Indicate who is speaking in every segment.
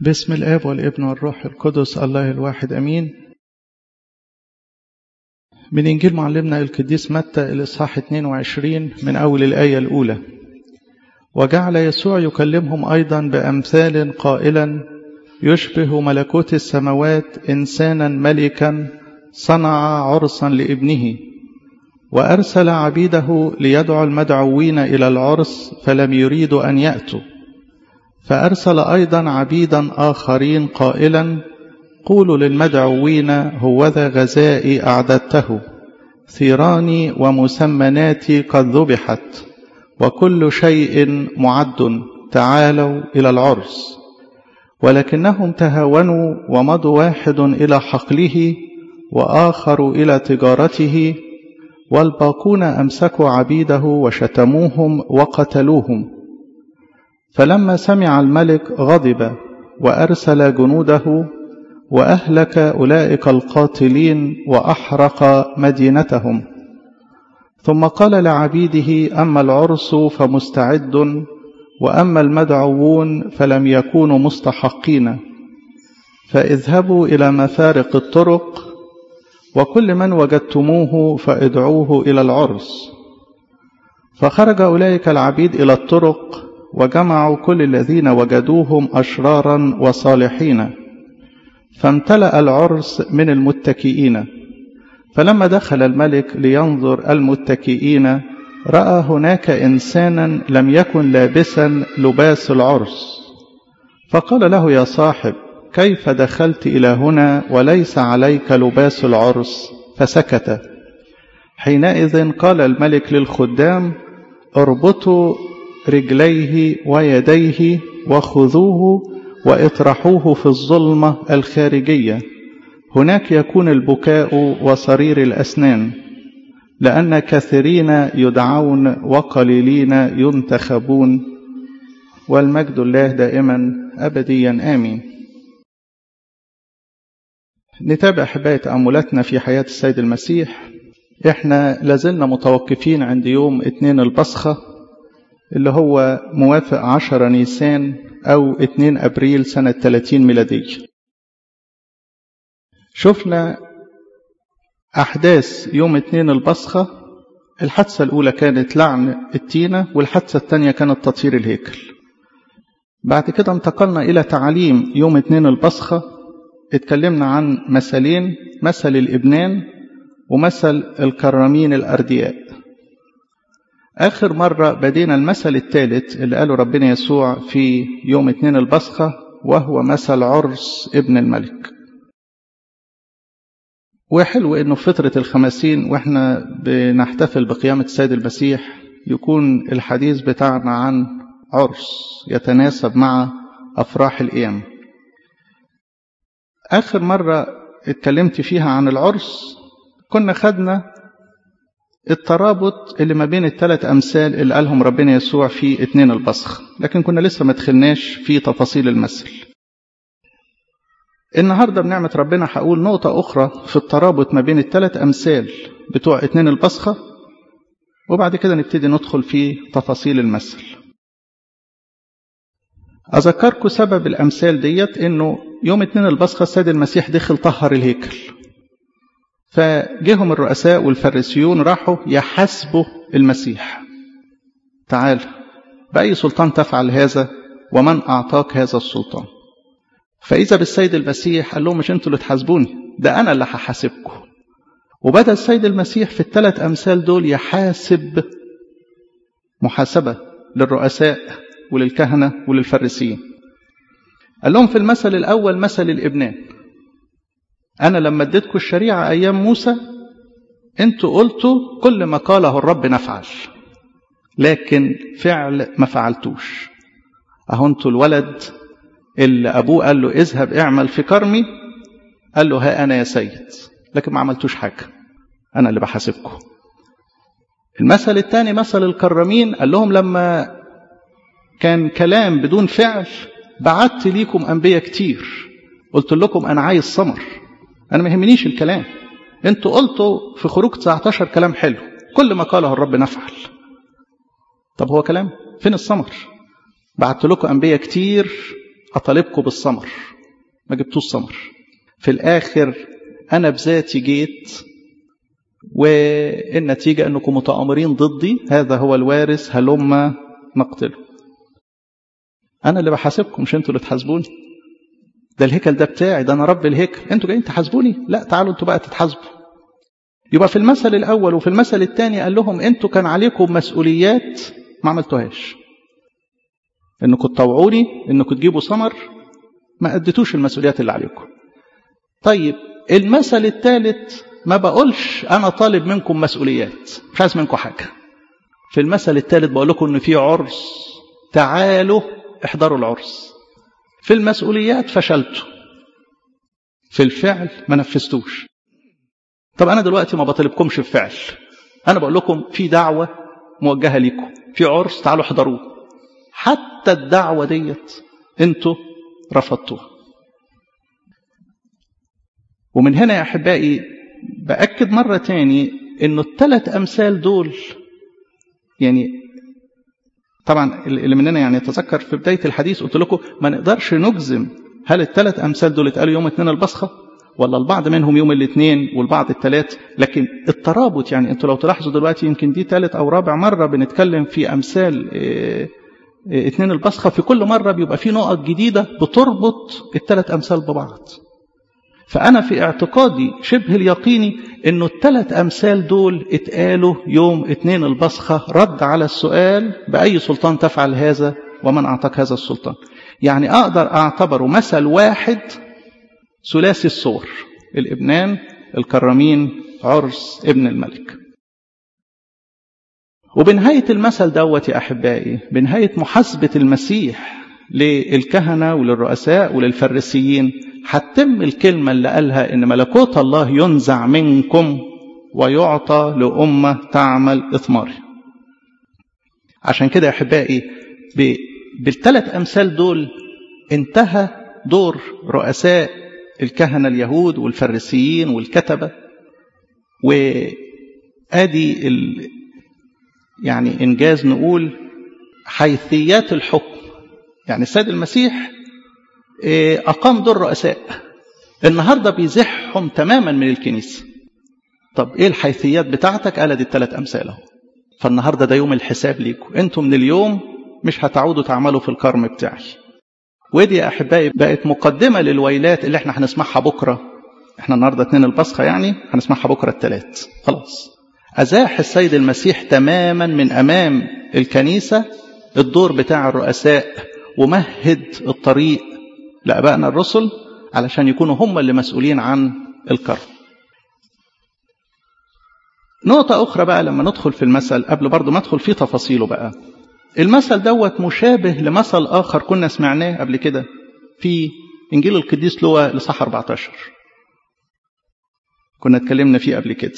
Speaker 1: باسم الآب والابن والروح القدس الله الواحد أمين من إنجيل معلمنا القديس متى الإصحاح 22 من أول الآية الأولى وجعل يسوع يكلمهم أيضا بأمثال قائلا يشبه ملكوت السماوات إنسانا ملكا صنع عرسا لابنه وأرسل عبيده ليدعو المدعوين إلى العرس فلم يريدوا أن يأتوا فأرسل أيضا عبيدا آخرين قائلا قولوا للمدعوين هوذا غزائي أعددته ثيراني ومسمناتي قد ذبحت وكل شيء معد تعالوا إلى العرس ولكنهم تهاونوا ومضوا واحد إلى حقله وآخر إلى تجارته والباقون أمسكوا عبيده وشتموهم وقتلوهم فلما سمع الملك غضب وأرسل جنوده وأهلك أولئك القاتلين وأحرق مدينتهم ثم قال لعبيده أما العرس فمستعد وأما المدعوون فلم يكونوا مستحقين فاذهبوا إلى مفارق الطرق وكل من وجدتموه فادعوه إلى العرس فخرج أولئك العبيد إلى الطرق وجمعوا كل الذين وجدوهم أشرارا وصالحين فامتلأ العرس من المتكئين فلما دخل الملك لينظر المتكئين رأى هناك إنسانا لم يكن لابسا لباس العرس فقال له يا صاحب كيف دخلت إلى هنا وليس عليك لباس العرس فسكت حينئذ قال الملك للخدام اربطوا رجليه ويديه وخذوه واطرحوه في الظلمة الخارجية هناك يكون البكاء وصرير الأسنان لأن كثيرين يدعون وقليلين ينتخبون والمجد الله دائما أبديا آمين نتابع حباية تأملاتنا في حياة السيد المسيح احنا لازلنا متوقفين عند يوم اتنين البصخة اللي هو موافق عشر نيسان أو اتنين أبريل سنة 30 ميلادية شفنا أحداث يوم اتنين البصخة الحادثة الأولى كانت لعن التينة والحادثة الثانية كانت تطهير الهيكل بعد كده انتقلنا إلى تعاليم يوم اتنين البصخة اتكلمنا عن مثلين مثل الإبنان ومثل الكرامين الأردياء آخر مرة بدينا المثل الثالث اللي قاله ربنا يسوع في يوم اتنين البصخة وهو مثل عرس ابن الملك وحلو انه في فترة الخمسين واحنا بنحتفل بقيامة السيد المسيح يكون الحديث بتاعنا عن عرس يتناسب مع أفراح القيام آخر مرة اتكلمت فيها عن العرس كنا خدنا الترابط اللي ما بين الثلاث أمثال اللي قالهم ربنا يسوع في اتنين البصخ لكن كنا لسه ما دخلناش في تفاصيل المثل النهاردة بنعمة ربنا هقول نقطة أخرى في الترابط ما بين الثلاث أمثال بتوع اتنين البصخة وبعد كده نبتدي ندخل في تفاصيل المثل أذكركم سبب الأمثال ديت إنه يوم اتنين البصخة السيد المسيح دخل طهر الهيكل فجهم الرؤساء والفريسيون راحوا يحاسبوا المسيح تعال بأي سلطان تفعل هذا ومن أعطاك هذا السلطان فإذا بالسيد المسيح قال لهم مش انتوا اللي تحاسبوني ده أنا اللي هحاسبكم وبدأ السيد المسيح في الثلاث أمثال دول يحاسب محاسبة للرؤساء وللكهنة وللفريسيين قال لهم في المثل الأول مثل الإبنان أنا لما اديتكم الشريعة أيام موسى أنتوا قلتوا كل ما قاله الرب نفعل لكن فعل ما فعلتوش أهو أنتوا الولد اللي أبوه قال له اذهب اعمل في كرمي قال له ها أنا يا سيد لكن ما عملتوش حاجة أنا اللي بحاسبكم المثل الثاني مثل الكرمين قال لهم لما كان كلام بدون فعل بعت ليكم أنبياء كتير قلت لكم أنا عايز ثمر أنا ما يهمنيش الكلام أنتوا قلتوا في خروج 19 كلام حلو كل ما قاله الرب نفعل طب هو كلام فين الثمر بعت لكم أنبياء كتير أطالبكم بالثمر ما جبتوش ثمر في الآخر أنا بذاتي جيت والنتيجة أنكم متآمرين ضدي هذا هو الوارث هلما نقتله أنا اللي بحاسبكم مش أنتوا اللي تحاسبوني ده الهيكل ده بتاعي ده أنا رب الهيكل أنتوا جايين تحاسبوني لا تعالوا أنتوا بقى تتحاسبوا يبقى في المثل الأول وفي المثل الثاني قال لهم أنتوا كان عليكم مسؤوليات ما عملتوهاش انكم تطوعوني انكم تجيبوا ثمر ما اديتوش المسؤوليات اللي عليكم طيب المثل الثالث ما بقولش انا طالب منكم مسؤوليات مش عايز منكم حاجه في المثل الثالث بقول لكم ان في عرس تعالوا احضروا العرس في المسؤوليات فشلتوا في الفعل ما نفذتوش طب انا دلوقتي ما بطلبكمش بفعل انا بقول لكم في دعوه موجهه ليكم في عرس تعالوا احضروه حتى الدعوة ديت انتوا رفضتوها ومن هنا يا أحبائي بأكد مرة تاني انه الثلاث أمثال دول يعني طبعا اللي مننا يعني يتذكر في بداية الحديث قلت لكم ما نقدرش نجزم هل الثلاث أمثال دول اتقالوا يوم اثنين البصخة ولا البعض منهم يوم الاثنين والبعض الثلاث لكن الترابط يعني انتوا لو تلاحظوا دلوقتي يمكن دي ثالث او رابع مره بنتكلم في امثال اه اه اثنين البصخه في كل مره بيبقى في نقط جديده بتربط الثلاث امثال ببعض فانا في اعتقادي شبه اليقيني انه الثلاث امثال دول اتقالوا يوم اثنين البصخه رد على السؤال باي سلطان تفعل هذا ومن اعطاك هذا السلطان يعني اقدر اعتبره مثل واحد ثلاثي الصور الابنان الكرامين عرس ابن الملك وبنهاية المثل دوت يا أحبائي بنهاية محاسبة المسيح للكهنة وللرؤساء وللفريسيين هتتم الكلمة اللي قالها إن ملكوت الله ينزع منكم ويعطى لأمة تعمل إثمار عشان كده يا أحبائي بالثلاث أمثال دول انتهى دور رؤساء الكهنة اليهود والفريسيين والكتبة وآدي ال... يعني إنجاز نقول حيثيات الحكم يعني السيد المسيح أقام دور رؤساء النهاردة بيزحهم تماما من الكنيسة طب إيه الحيثيات بتاعتك قال دي الثلاث أمثال أهو فالنهاردة ده يوم الحساب ليكم أنتم من اليوم مش هتعودوا تعملوا في الكرم بتاعي ودي يا احبائي بقت مقدمه للويلات اللي احنا هنسمعها بكره احنا النهارده اتنين البصخه يعني هنسمعها بكره الثلاث خلاص ازاح السيد المسيح تماما من امام الكنيسه الدور بتاع الرؤساء ومهد الطريق لابائنا الرسل علشان يكونوا هم اللي مسؤولين عن الكرم نقطة أخرى بقى لما ندخل في المثل قبل برضو ما ندخل في تفاصيله بقى المثل دوت مشابه لمثل آخر كنا سمعناه قبل كده في إنجيل القديس لوقا لصح 14 كنا اتكلمنا فيه قبل كده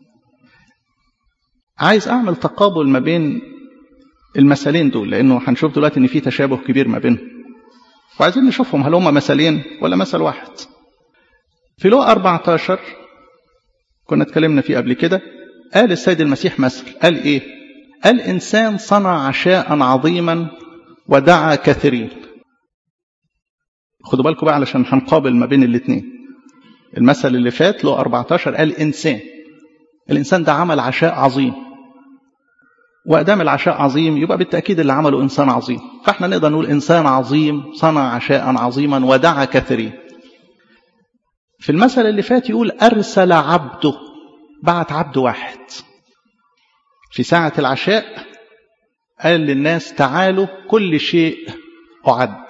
Speaker 1: عايز أعمل تقابل ما بين المثلين دول لأنه هنشوف دلوقتي إن في تشابه كبير ما بينهم وعايزين نشوفهم هل هما مثلين ولا مثل واحد في لوقا 14 كنا اتكلمنا فيه قبل كده قال السيد المسيح مثل قال إيه الإنسان صنع عشاء عظيما ودعا كثيرين خدوا بالكم بقى علشان هنقابل ما بين الاثنين المثل اللي فات له 14 قال إنسان الإنسان ده عمل عشاء عظيم وأدام العشاء عظيم يبقى بالتأكيد اللي عمله إنسان عظيم فإحنا نقدر نقول إنسان عظيم صنع عشاء عظيما ودعا كثيرين في المثل اللي فات يقول أرسل عبده بعت عبد واحد في ساعة العشاء قال للناس تعالوا كل شيء أعد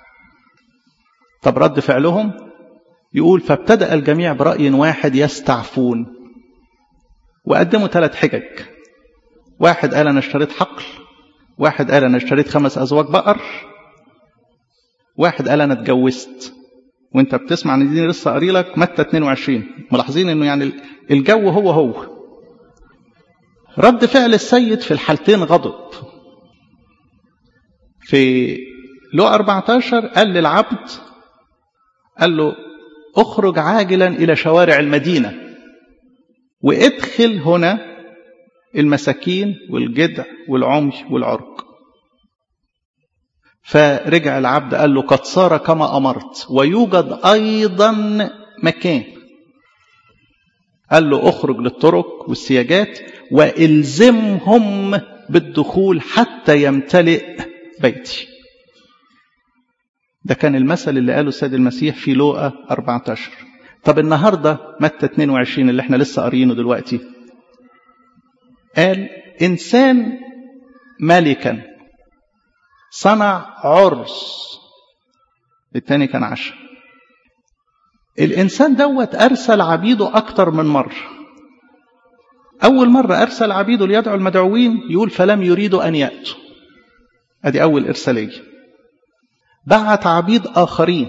Speaker 1: طب رد فعلهم يقول فابتدأ الجميع برأي واحد يستعفون وقدموا ثلاث حجج واحد قال أنا اشتريت حقل واحد قال أنا اشتريت خمس أزواج بقر واحد قال أنا اتجوزت وانت بتسمع ان دي لسه قاري لك متى 22 ملاحظين انه يعني الجو هو هو رد فعل السيد في الحالتين غضب في لو 14 قال للعبد قال له اخرج عاجلا الى شوارع المدينه وادخل هنا المساكين والجدع والعمي والعرق فرجع العبد قال له قد صار كما أمرت ويوجد أيضا مكان قال له اخرج للطرق والسياجات والزمهم بالدخول حتى يمتلئ بيتي ده كان المثل اللي قاله السيد المسيح في لوقا 14 طب النهارده متى 22 اللي احنا لسه قاريينه دلوقتي قال انسان ملكا صنع عرس التاني كان عشاء الإنسان دوت أرسل عبيده أكتر من مرة أول مرة أرسل عبيده ليدعو المدعوين يقول فلم يريدوا أن يأتوا أدي أول إرسالية بعت عبيد آخرين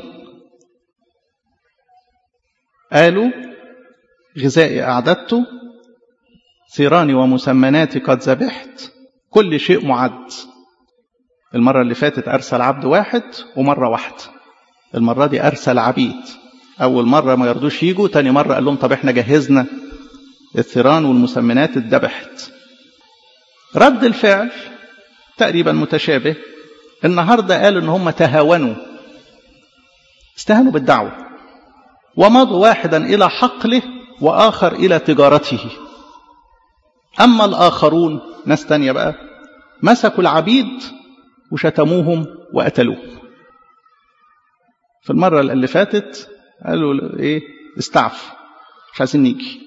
Speaker 1: قالوا غذائي أعددته ثيراني ومسمناتي قد ذبحت كل شيء معد المرة اللي فاتت أرسل عبد واحد ومرة واحدة المرة دي أرسل عبيد أول مرة ما يرضوش يجوا تاني مرة قال لهم طب احنا جهزنا الثيران والمسمنات اتذبحت رد الفعل تقريبا متشابه النهاردة قالوا ان هم تهاونوا استهانوا بالدعوة ومضوا واحدا إلى حقله وآخر إلى تجارته أما الآخرون ناس تانية بقى مسكوا العبيد وشتموهم وقتلوهم في المرة اللي فاتت قالوا ايه استعف مش عايزين نيجي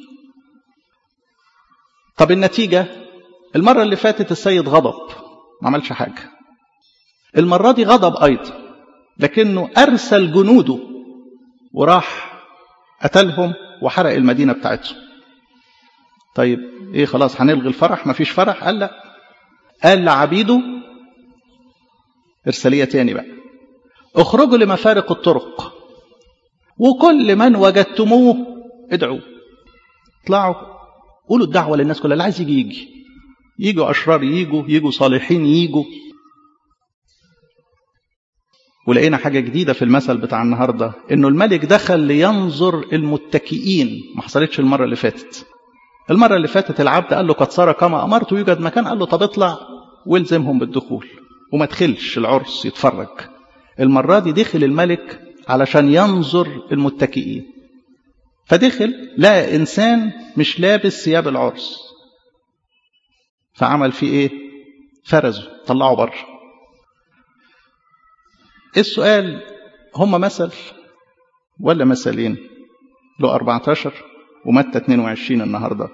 Speaker 1: طب النتيجة المرة اللي فاتت السيد غضب ما عملش حاجة المرة دي غضب أيضا لكنه أرسل جنوده وراح قتلهم وحرق المدينة بتاعتهم طيب ايه خلاص هنلغي الفرح مفيش فرح قال لا قال لعبيده إرسالية تاني بقى اخرجوا لمفارق الطرق وكل من وجدتموه ادعوا اطلعوا قولوا الدعوة للناس كلها اللي عايز يجي يجي يجوا أشرار يجوا يجوا صالحين يجوا ولقينا حاجة جديدة في المثل بتاع النهاردة إنه الملك دخل لينظر المتكئين ما حصلتش المرة اللي فاتت المرة اللي فاتت العبد قال له قد صار كما أمرت ويوجد مكان قال له طب اطلع والزمهم بالدخول وما تدخلش العرس يتفرج المرة دي دخل الملك علشان ينظر المتكئين فدخل لقى إنسان مش لابس ثياب العرس فعمل فيه إيه فرزه طلعه بره السؤال هم مثل ولا مثلين له 14 ومتى 22 النهارده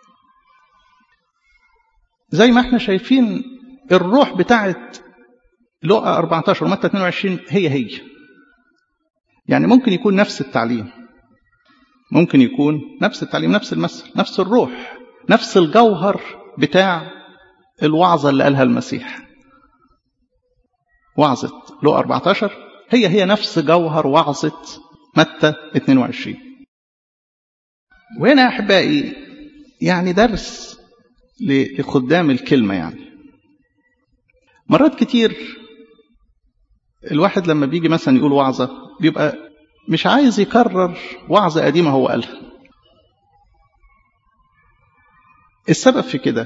Speaker 1: زي ما احنا شايفين الروح بتاعت لقى 14 ومتى 22 هي هي يعني ممكن يكون نفس التعليم ممكن يكون نفس التعليم نفس المثل نفس الروح نفس الجوهر بتاع الوعظة اللي قالها المسيح وعظة لو 14 هي هي نفس جوهر وعظة متى 22 وهنا يا أحبائي يعني درس لخدام الكلمة يعني مرات كتير الواحد لما بيجي مثلا يقول وعظة بيبقى مش عايز يكرر وعظة قديمة هو قالها السبب في كده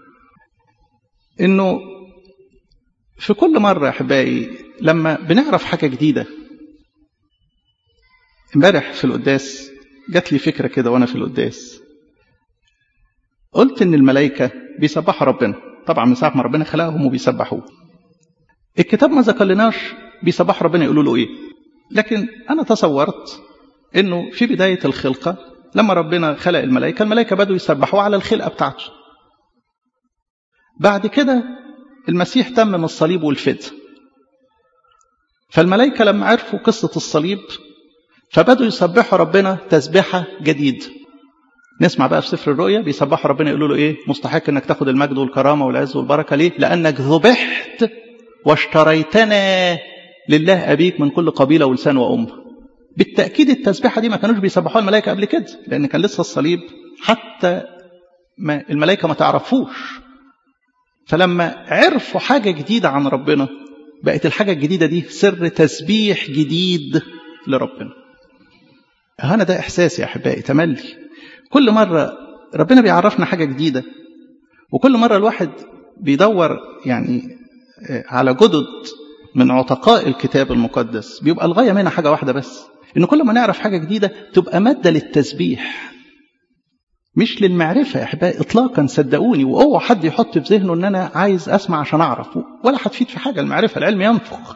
Speaker 1: انه في كل مرة يا أحبائي لما بنعرف حاجة جديدة امبارح في القداس جات لي فكرة كده وأنا في القداس قلت إن الملائكة بيسبحوا ربنا طبعا من ساعة ما ربنا خلقهم وبيسبحوه الكتاب ما ذكرلناش بيسبحوا ربنا يقولوا له إيه لكن أنا تصورت إنه في بداية الخلقة لما ربنا خلق الملائكة الملائكة بدوا يسبحوا على الخلقة بتاعته بعد كده المسيح تمم الصليب والفداء فالملائكة لما عرفوا قصة الصليب فبدوا يسبحوا ربنا تسبيحة جديدة نسمع بقى في سفر الرؤيا بيسبحوا ربنا يقولوا له ايه مستحق انك تاخد المجد والكرامة والعز والبركة ليه لانك ذبحت واشتريتنا لله ابيك من كل قبيلة ولسان وامة بالتأكيد التسبيحة دي ما كانوش بيسبحوها الملائكة قبل كده لان كان لسه الصليب حتى ما الملائكة ما تعرفوش فلما عرفوا حاجة جديدة عن ربنا بقت الحاجة الجديدة دي سر تسبيح جديد لربنا هنا ده إحساسي يا أحبائي تملي كل مرة ربنا بيعرفنا حاجة جديدة وكل مرة الواحد بيدور يعني على جدد من عتقاء الكتاب المقدس بيبقى الغاية منها حاجة واحدة بس إن كل ما نعرف حاجة جديدة تبقى مادة للتسبيح مش للمعرفة يا أحبائي إطلاقا صدقوني وأوعى حد يحط في ذهنه إن أنا عايز أسمع عشان أعرف ولا هتفيد في حاجة المعرفة العلم ينفخ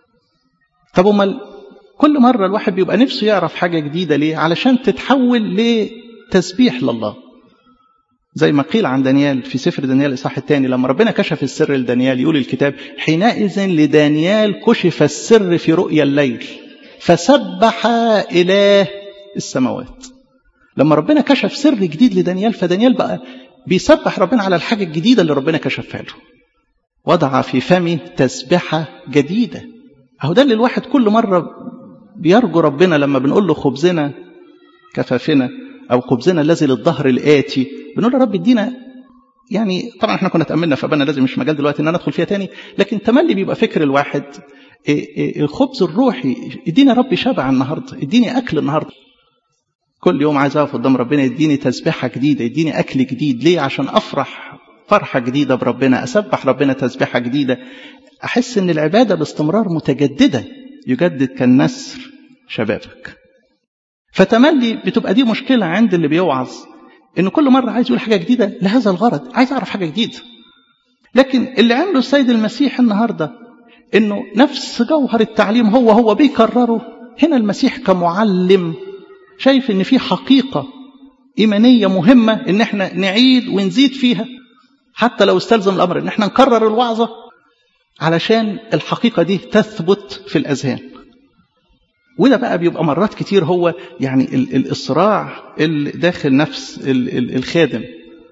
Speaker 1: طب أمال كل مرة الواحد بيبقى نفسه يعرف حاجة جديدة ليه علشان تتحول لتسبيح لله زي ما قيل عن دانيال في سفر دانيال الإصحاح الثاني لما ربنا كشف السر لدانيال يقول الكتاب حينئذ لدانيال كشف السر في رؤيا الليل فسبح إله السماوات لما ربنا كشف سر جديد لدانيال فدانيال بقى بيسبح ربنا على الحاجة الجديدة اللي ربنا كشفها له وضع في فمي تسبحة جديدة أهو ده اللي الواحد كل مرة بيرجو ربنا لما بنقول له خبزنا كفافنا أو خبزنا الذي للظهر الآتي بنقول يا رب ادينا يعني طبعا احنا كنا تأملنا فبنا لازم مش مجال دلوقتي ان انا ادخل فيها تاني لكن تملي بيبقى فكر الواحد الخبز الروحي اديني يا رب شبع النهارده اديني اكل النهارده كل يوم عايز اقف قدام ربنا يديني تسبيحه جديده يديني اكل جديد ليه عشان افرح فرحه جديده بربنا اسبح ربنا تسبيحه جديده احس ان العباده باستمرار متجدده يجدد كالنسر شبابك فتملي بتبقى دي مشكله عند اللي بيوعظ ان كل مره عايز يقول حاجه جديده لهذا الغرض عايز اعرف حاجه جديده لكن اللي عمله السيد المسيح النهارده انه نفس جوهر التعليم هو هو بيكرره هنا المسيح كمعلم شايف ان في حقيقه ايمانيه مهمه ان احنا نعيد ونزيد فيها حتى لو استلزم الامر ان احنا نكرر الوعظه علشان الحقيقه دي تثبت في الاذهان وده بقى بيبقى مرات كتير هو يعني الصراع اللي داخل نفس الخادم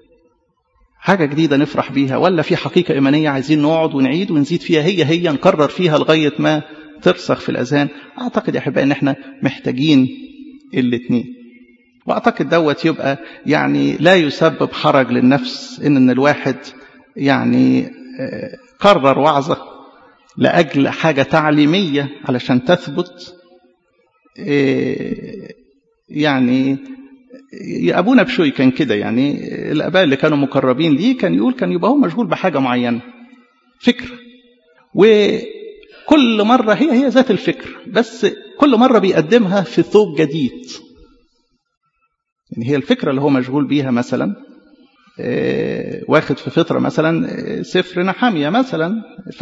Speaker 1: حاجة جديدة نفرح بيها ولا في حقيقة إيمانية عايزين نقعد ونعيد ونزيد فيها هي هي نكرر فيها لغاية ما ترسخ في الأذهان أعتقد يا أحبائي إن إحنا محتاجين الاثنين وأعتقد دوت يبقى يعني لا يسبب حرج للنفس إن, إن الواحد يعني قرر وعظة لأجل حاجة تعليمية علشان تثبت يعني أبونا بشوي كان كده يعني الآباء اللي كانوا مقربين ليه كان يقول كان يبقى هو مشغول بحاجة معينة فكر وكل مرة هي هي ذات الفكر بس كل مرة بيقدمها في ثوب جديد يعني هي الفكرة اللي هو مشغول بيها مثلا واخد في فترة مثلا سفر نحامية مثلا ف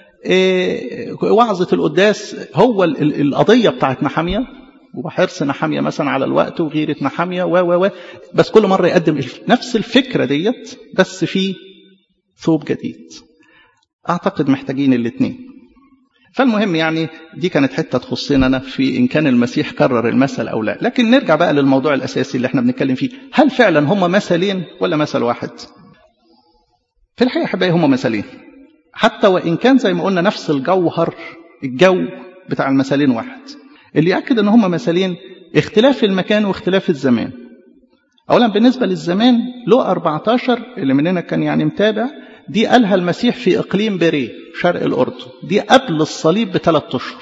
Speaker 1: وعظة القداس هو القضية بتاعت نحامية وحرص نحامية مثلا على الوقت وغيرة نحامية و و و بس كل مرة يقدم نفس الفكرة ديت بس في ثوب جديد أعتقد محتاجين الاثنين فالمهم يعني دي كانت حتة تخصنا أنا في إن كان المسيح كرر المثل أو لا لكن نرجع بقى للموضوع الأساسي اللي احنا بنتكلم فيه هل فعلا هم مثلين ولا مثل واحد في الحقيقة حبايبي هم مثلين حتى وإن كان زي ما قلنا نفس الجوهر الجو بتاع المثلين واحد اللي يأكد أن هما مثلين اختلاف المكان واختلاف الزمان أولا بالنسبة للزمان لو 14 اللي مننا كان يعني متابع دي قالها المسيح في إقليم بيريه شرق الأردن دي قبل الصليب بثلاث أشهر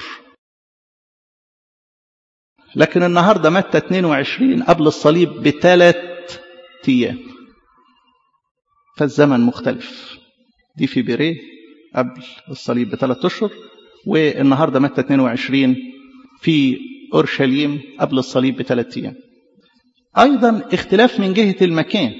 Speaker 1: لكن النهاردة متى 22 قبل الصليب بثلاث أيام فالزمن مختلف دي في بيريه قبل الصليب بثلاث أشهر والنهاردة متى 22 في أورشليم قبل الصليب بثلاث أيام أيضا اختلاف من جهة المكان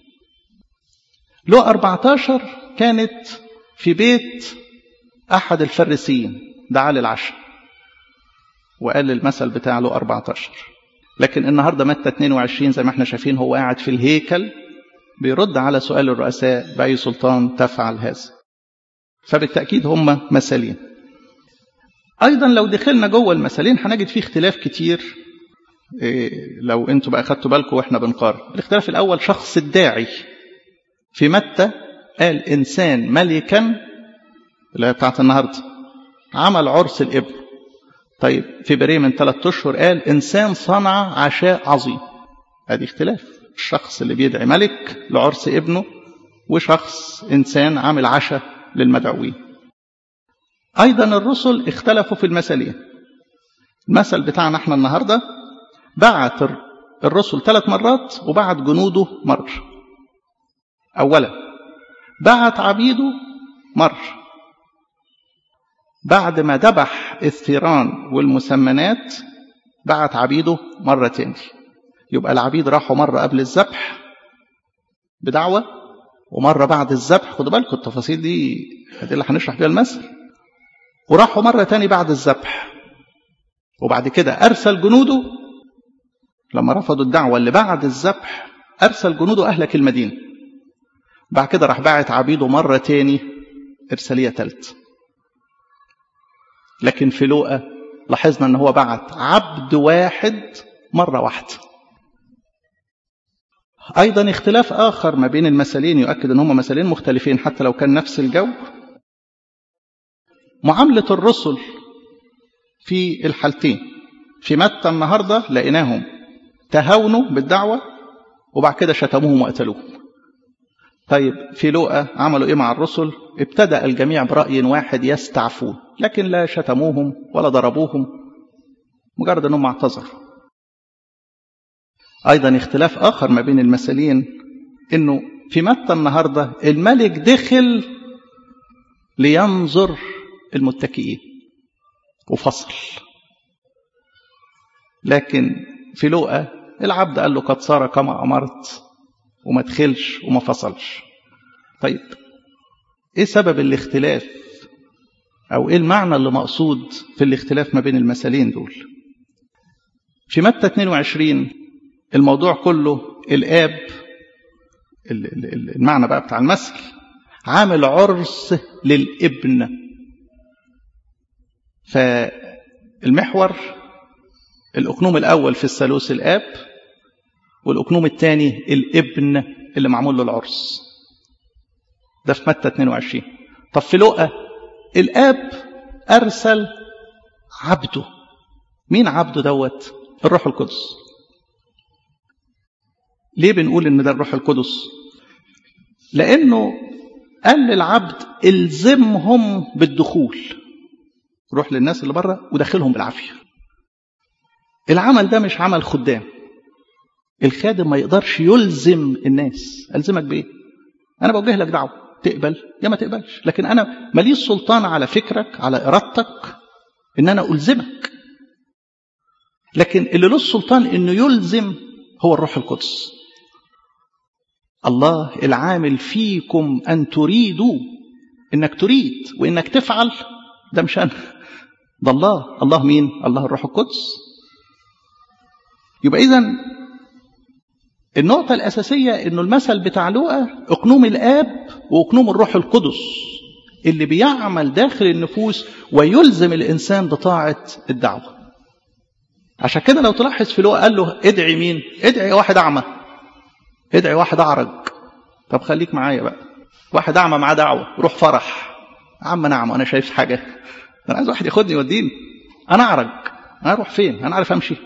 Speaker 1: لو 14 كانت في بيت أحد الفريسيين دعا للعشاء وقال المثل بتاع له 14 لكن النهاردة متى 22 زي ما احنا شايفين هو قاعد في الهيكل بيرد على سؤال الرؤساء بأي سلطان تفعل هذا فبالتأكيد هم مثلين أيضا لو دخلنا جوه المثلين هنجد فيه اختلاف كتير إيه لو انتوا بقى خدتوا بالكم واحنا بنقارن الاختلاف الأول شخص الداعي في متى قال إنسان ملكا اللي هي بتاعت النهاردة عمل عرس الابن طيب في بريه من ثلاثة أشهر قال إنسان صنع عشاء عظيم ادي اختلاف الشخص اللي بيدعي ملك لعرس ابنه وشخص إنسان عامل عشاء للمدعوين أيضا الرسل اختلفوا في المثلين المثل بتاعنا احنا النهاردة بعت الرسل ثلاث مرات وبعت جنوده مرة أولا بعت عبيده مرة بعد ما ذبح الثيران والمسمنات بعت عبيده مرة تاني يبقى العبيد راحوا مرة قبل الذبح بدعوة ومرة بعد الذبح خدوا بالكم التفاصيل دي دي اللي هنشرح بيها المثل وراحوا مرة تاني بعد الذبح وبعد كده أرسل جنوده لما رفضوا الدعوة اللي بعد الذبح أرسل جنوده أهلك المدينة بعد كده راح باعت عبيده مرة تاني إرسالية تالت لكن في لوقا لاحظنا ان هو بعت عبد واحد مرة واحدة أيضا اختلاف آخر ما بين المثلين يؤكد أن هما مثلين مختلفين حتى لو كان نفس الجو معاملة الرسل في الحالتين في متى النهاردة لقيناهم تهاونوا بالدعوة وبعد كده شتموهم وقتلوهم طيب في لوقا عملوا ايه مع الرسل ابتدأ الجميع برأي واحد يستعفون لكن لا شتموهم ولا ضربوهم مجرد انهم اعتذروا ايضا اختلاف اخر ما بين المثلين انه في متى النهارده الملك دخل لينظر المتكئين وفصل لكن في لوقا العبد قال له قد صار كما امرت وما دخلش وما فصلش طيب ايه سبب الاختلاف او ايه المعنى اللي مقصود في الاختلاف ما بين المثلين دول في متى 22 الموضوع كله الاب المعنى بقى بتاع المثل عامل عرس للابن فالمحور الاقنوم الاول في الثالوث الاب والاقنوم الثاني الابن اللي معمول له العرس ده في متى 22 طب في لقا الاب ارسل عبده مين عبده دوت الروح القدس ليه بنقول ان ده الروح القدس لانه قال للعبد الزمهم بالدخول روح للناس اللي بره ودخلهم بالعافيه العمل ده مش عمل خدام الخادم ما يقدرش يلزم الناس الزمك بايه انا بوجه لك دعوه تقبل يا ما تقبلش لكن انا ماليش سلطان على فكرك على ارادتك ان انا الزمك لكن اللي له السلطان انه يلزم هو الروح القدس الله العامل فيكم ان تريدوا انك تريد وانك تفعل ده مش انا ده الله الله مين الله الروح القدس يبقى اذا النقطة الأساسية إنه المثل بتاع لوقا أقنوم الآب وأقنوم الروح القدس اللي بيعمل داخل النفوس ويلزم الإنسان بطاعة الدعوة عشان كده لو تلاحظ في لوقا قال له ادعي مين ادعي واحد أعمى ادعي واحد أعرج طب خليك معايا بقى واحد أعمى معاه دعوة روح فرح عم نعم أنا شايف حاجة أنا عايز واحد ياخدني يوديني أنا أعرج أنا أروح فين أنا عارف أمشي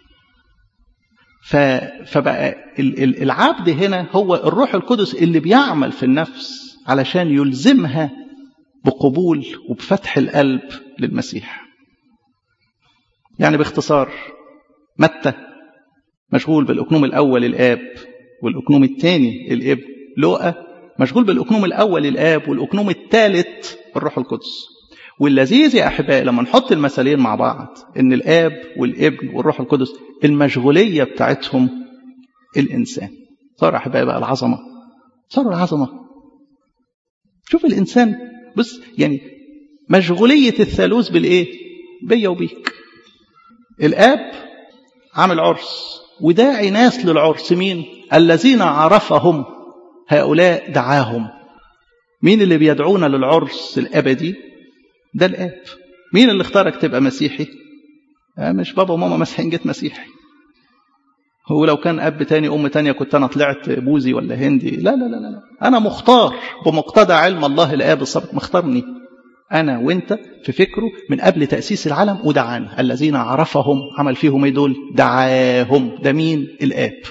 Speaker 1: فبقى العبد هنا هو الروح القدس اللي بيعمل في النفس علشان يلزمها بقبول وبفتح القلب للمسيح يعني باختصار متى مشغول بالأكنوم الأول الآب والأكنوم الثاني الابن لوقا مشغول بالأكنوم الأول الآب والأكنوم الثالث الروح القدس واللذيذ يا أحبائي لما نحط المثلين مع بعض إن الآب والابن والروح القدس المشغولية بتاعتهم الإنسان صار أحبائي بقى العظمة صاروا العظمة شوف الإنسان بص يعني مشغولية الثالوث بالإيه بيا وبيك الآب عامل عرس وداعي ناس للعرس مين الذين عرفهم هؤلاء دعاهم مين اللي بيدعونا للعرس الأبدي ده الآب مين اللي اختارك تبقى مسيحي آه مش بابا وماما مسيحيين جيت مسيحي هو لو كان أب تاني أم تانية كنت أنا طلعت بوذي ولا هندي لا لا لا لا أنا مختار بمقتضى علم الله الآب السابق مختارني أنا وأنت في فكره من قبل تأسيس العالم ودعانا الذين عرفهم عمل فيهم ايه دول دعاهم ده مين الآب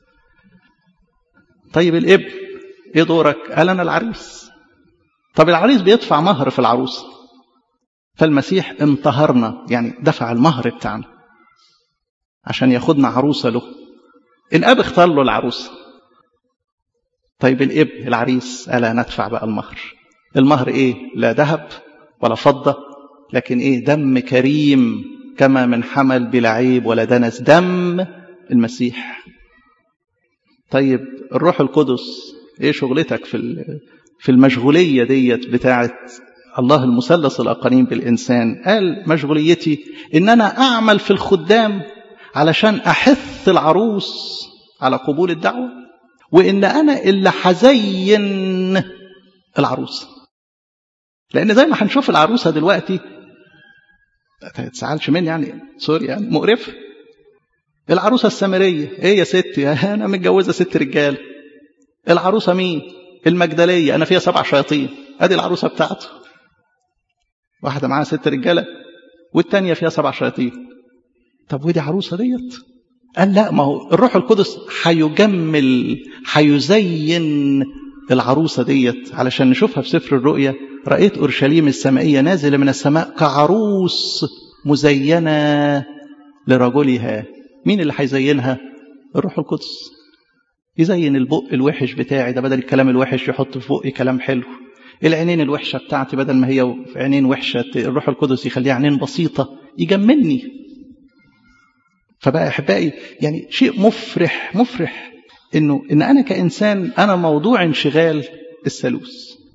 Speaker 1: طيب الابن ايه دورك قال أنا العريس طب العريس بيدفع مهر في العروسه فالمسيح انتهرنا يعني دفع المهر بتاعنا عشان ياخدنا عروسة له الأب اختار له العروسة طيب الابن العريس ألا ندفع بقى المهر المهر إيه لا ذهب ولا فضة لكن ايه دم كريم كما من حمل بلا عيب ولا دنس دم المسيح طيب الروح القدس ايه شغلتك في في المشغوليه ديت بتاعه الله المثلث الاقانيم بالانسان قال مشغوليتي ان انا اعمل في الخدام علشان احث العروس على قبول الدعوه وان انا اللي هزين العروسه لان زي ما هنشوف العروسه دلوقتي ما تزعلش مني يعني سوري يعني مقرفه العروسه السامريه ايه يا ستي انا متجوزه ست رجال العروسه مين المجدليه انا فيها سبع شياطين ادي العروسه بتاعته واحده معاها ست رجاله والتانيه فيها سبع شياطين طب ودي عروسه ديت قال لا ما هو الروح القدس هيجمل هيزين العروسه ديت علشان نشوفها في سفر الرؤيا رايت اورشليم السمائيه نازله من السماء كعروس مزينه لرجلها مين اللي هيزينها الروح القدس يزين البق الوحش بتاعي ده بدل الكلام الوحش يحط في بقي كلام حلو العينين الوحشه بتاعتي بدل ما هي عينين وحشه الروح القدس يخليها عينين بسيطه يجملني فبقى احبائي يعني شيء مفرح مفرح انه ان انا كانسان انا موضوع انشغال الثالوث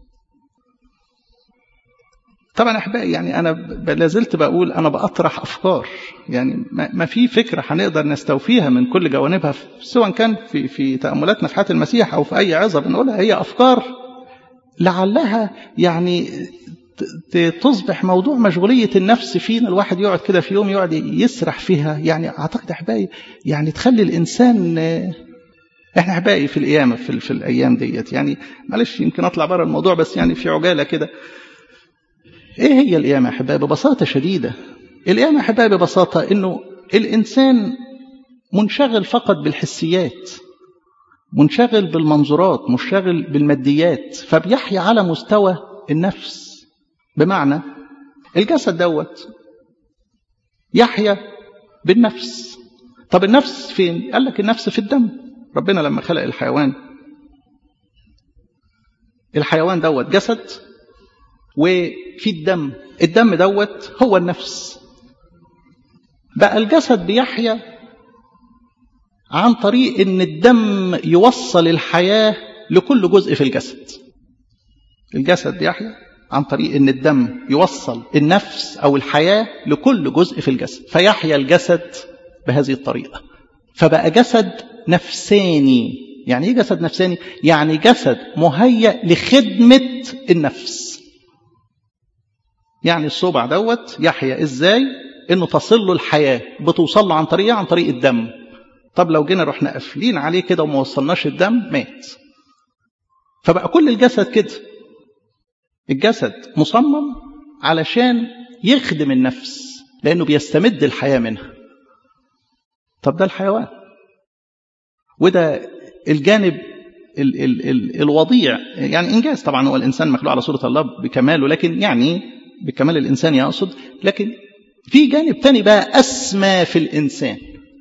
Speaker 1: طبعا احبائي يعني انا لازلت بقول انا باطرح افكار يعني ما في فكره هنقدر نستوفيها من كل جوانبها سواء كان في في تاملاتنا في حياه المسيح او في اي عظه بنقولها هي افكار لعلها يعني تصبح موضوع مشغولية النفس فينا الواحد يقعد كده في يوم يقعد يسرح فيها يعني أعتقد أحبائي يعني تخلي الإنسان احنا أحبائي في القيامة في, في الأيام ديت يعني معلش يمكن أطلع بره الموضوع بس يعني في عجالة كده إيه هي القيامة أحبائي ببساطة شديدة القيامة أحبائي ببساطة إنه الإنسان منشغل فقط بالحسيات منشغل بالمنظورات منشغل بالماديات فبيحيا على مستوى النفس بمعنى الجسد دوت يحيا بالنفس طب النفس فين قال لك النفس في الدم ربنا لما خلق الحيوان الحيوان دوت جسد وفي الدم الدم دوت هو النفس بقى الجسد بيحيا عن طريق ان الدم يوصل الحياة لكل جزء في الجسد الجسد بيحيا عن طريق ان الدم يوصل النفس او الحياة لكل جزء في الجسد فيحيا الجسد بهذه الطريقة فبقى جسد نفساني يعني ايه جسد نفساني يعني جسد مهيأ لخدمة النفس يعني الصبع دوت يحيا ازاي انه تصل له الحياة بتوصل له عن طريق عن طريق الدم طب لو جينا رحنا قافلين عليه كده وما وصلناش الدم مات فبقى كل الجسد كده الجسد مصمم علشان يخدم النفس لانه بيستمد الحياه منها طب ده الحيوان وده الجانب ال ال ال الوضيع يعني انجاز طبعا هو الانسان مخلوق على صوره الله بكماله لكن يعني بكمال الانسان يقصد لكن في جانب تاني بقى اسمى في الانسان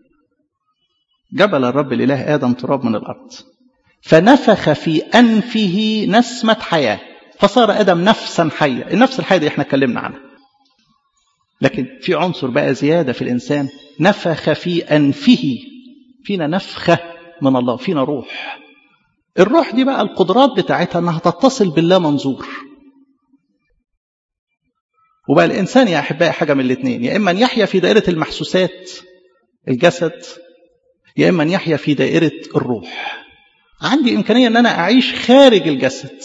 Speaker 1: جبل الرب الاله ادم تراب من الارض فنفخ في انفه نسمه حياه فصار ادم نفسا حيه النفس الحيه دي احنا اتكلمنا عنها لكن في عنصر بقى زياده في الانسان نفخ في انفه فينا نفخه من الله فينا روح الروح دي بقى القدرات بتاعتها انها تتصل بالله منظور وبقى الانسان يا احبائي حاجه من الاثنين يا اما ان يحيا في دائره المحسوسات الجسد يا اما ان يحيا في دائره الروح عندي امكانيه ان انا اعيش خارج الجسد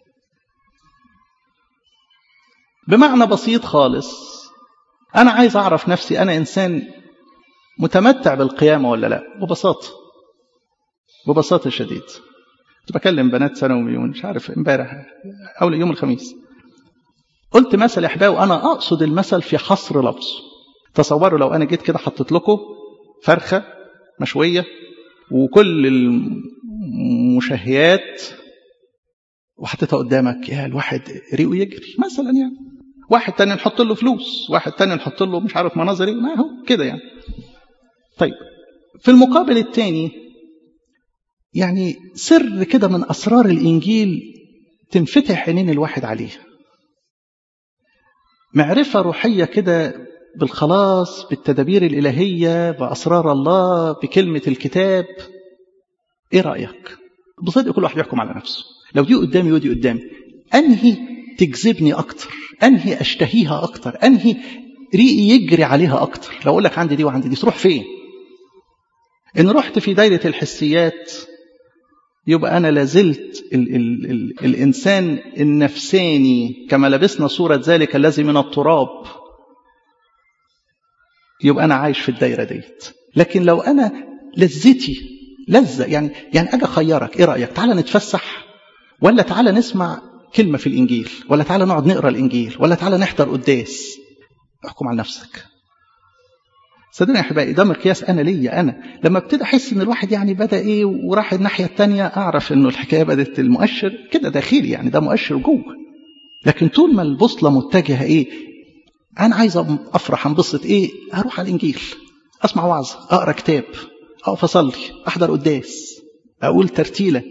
Speaker 1: بمعنى بسيط خالص انا عايز اعرف نفسي انا انسان متمتع بالقيامه ولا لا ببساطه ببساطه شديد كنت بكلم بنات ثانوي مش عارف امبارح او يوم الخميس قلت مثل يا احبائي وانا اقصد المثل في حصر لفظه تصوروا لو انا جيت كده حطيت لكم فرخه مشويه وكل المشهيات وحطيتها قدامك يا الواحد ريقه يجري مثلا يعني واحد تاني نحط له فلوس واحد تاني نحط له مش عارف مناظر ما هو كده يعني طيب في المقابل الثاني يعني سر كده من اسرار الانجيل تنفتح عينين الواحد عليه معرفة روحية كده بالخلاص بالتدابير الإلهية بأسرار الله بكلمة الكتاب إيه رأيك؟ بصدق كل واحد يحكم على نفسه لو دي قدامي ودي قدامي أنهي تجذبني أكتر أنهي أشتهيها أكتر أنهي ريقي يجري عليها أكتر لو أقول لك عندي دي وعندي دي تروح فين إن رحت في دايرة الحسيات يبقى أنا لازلت ال ال ال الإنسان النفساني كما لبسنا صورة ذلك الذي من التراب يبقى أنا عايش في الدايرة ديت لكن لو أنا لذتي لذة يعني يعني أجي أخيرك إيه رأيك تعالى نتفسح ولا تعالى نسمع كلمة في الإنجيل ولا تعالى نقعد نقرأ الإنجيل ولا تعالى نحضر قداس احكم على نفسك صدقني يا احبائي ده مقياس انا ليا انا لما ابتدي احس ان الواحد يعني بدا ايه وراح الناحيه الثانيه اعرف انه الحكايه بدات المؤشر كده داخلي يعني ده مؤشر جوه لكن طول ما البوصله متجهه ايه انا عايز افرح انبسط ايه اروح على الانجيل اسمع وعظ اقرا كتاب اقف اصلي احضر قداس اقول ترتيله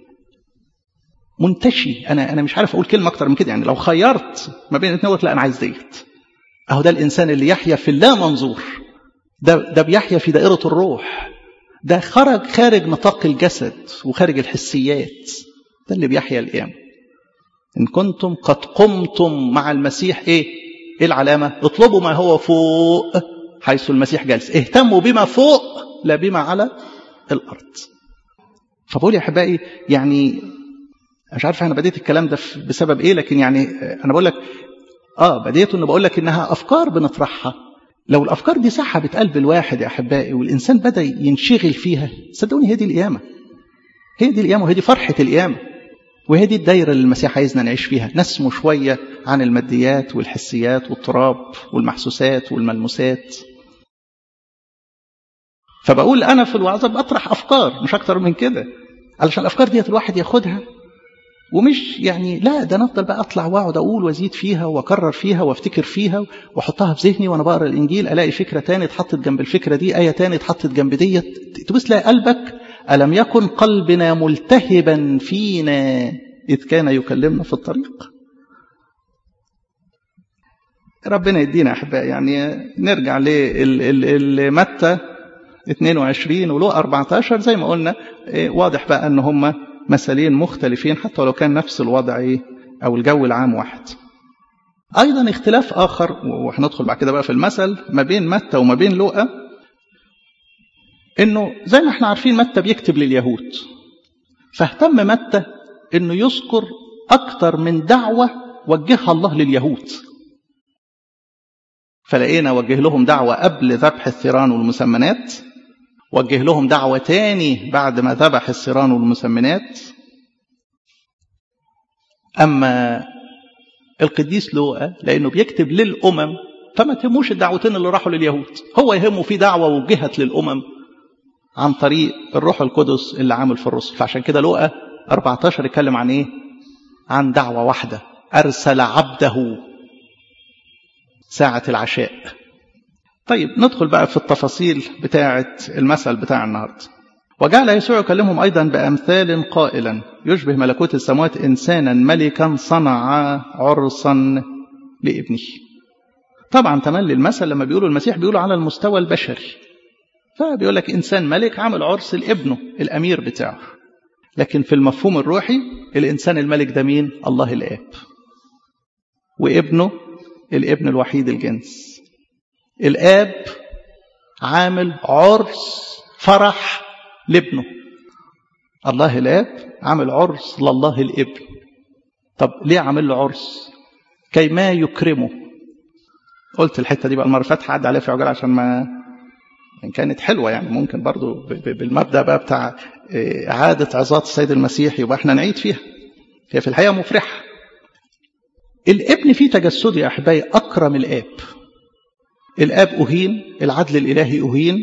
Speaker 1: منتشي انا انا مش عارف اقول كلمه اكتر من كده يعني لو خيرت ما بين الاثنين لا انا عايز ديت اهو ده الانسان اللي يحيا في اللا منظور ده ده بيحيا في دائره الروح ده خرج خارج نطاق الجسد وخارج الحسيات ده اللي بيحيا القيامه ان كنتم قد قمتم مع المسيح ايه ايه العلامه اطلبوا ما هو فوق حيث المسيح جالس اهتموا بما فوق لا بما على الارض فبقول يا احبائي يعني مش عارف انا بديت الكلام ده بسبب ايه لكن يعني انا بقول لك اه بديت انه بقول لك انها افكار بنطرحها لو الافكار دي سحبت قلب الواحد يا احبائي والانسان بدا ينشغل فيها صدقوني هي دي القيامه هي دي القيامه وهي دي فرحه القيامه وهي دي الدايره اللي المسيح عايزنا نعيش فيها نسمو شويه عن الماديات والحسيات والتراب والمحسوسات والملموسات فبقول انا في الوعظه بطرح افكار مش اكتر من كده علشان الافكار ديت الواحد ياخدها ومش يعني لا ده انا افضل بقى اطلع واقعد اقول وازيد فيها واكرر فيها وافتكر فيها واحطها في ذهني وانا بقرا الانجيل الاقي فكره تاني اتحطت جنب الفكره دي ايه تاني اتحطت جنب ديت تبص تلاقي قلبك الم يكن قلبنا ملتهبا فينا اذ كان يكلمنا في الطريق ربنا يدينا احبائي يعني نرجع لمتى 22 ولو 14 زي ما قلنا واضح بقى ان هم مثلين مختلفين حتى لو كان نفس الوضع أو الجو العام واحد أيضا اختلاف آخر وهندخل بعد كده بقى في المثل ما بين متى وما بين لوقا إنه زي ما احنا عارفين متى بيكتب لليهود فاهتم متى إنه يذكر أكتر من دعوة وجهها الله لليهود فلقينا وجه لهم دعوة قبل ذبح الثيران والمسمنات وجه لهم دعوة تاني بعد ما ذبح الثيران والمسمنات أما القديس لوقا لأنه بيكتب للأمم فما تهموش الدعوتين اللي راحوا لليهود هو يهمه في دعوة وجهت للأمم عن طريق الروح القدس اللي عامل في الرسل فعشان كده لوقا 14 يتكلم عن ايه عن دعوة واحدة أرسل عبده ساعة العشاء طيب ندخل بقى في التفاصيل بتاعة المثل بتاع النهاردة وجعل يسوع يكلمهم أيضا بأمثال قائلا يشبه ملكوت السماوات إنسانا ملكا صنع عرسا لابنه طبعا تملي المثل لما بيقولوا المسيح بيقولوا على المستوى البشري فبيقول لك إنسان ملك عمل عرس لابنه الأمير بتاعه لكن في المفهوم الروحي الإنسان الملك ده مين الله الآب وابنه الابن الوحيد الجنس الآب عامل عرس فرح لابنه الله الآب عامل عرس لله الابن طب ليه عامل له عرس كي ما يكرمه قلت الحتة دي بقى المرة فاتحة عدى عليها في عجال عشان ما إن كانت حلوة يعني ممكن برضو بالمبدأ بقى بتاع إعادة عظات السيد المسيح يبقى احنا نعيد فيها هي في الحقيقة مفرحة الابن في تجسده يا أحبائي أكرم الآب الآب أهين العدل الإلهي أهين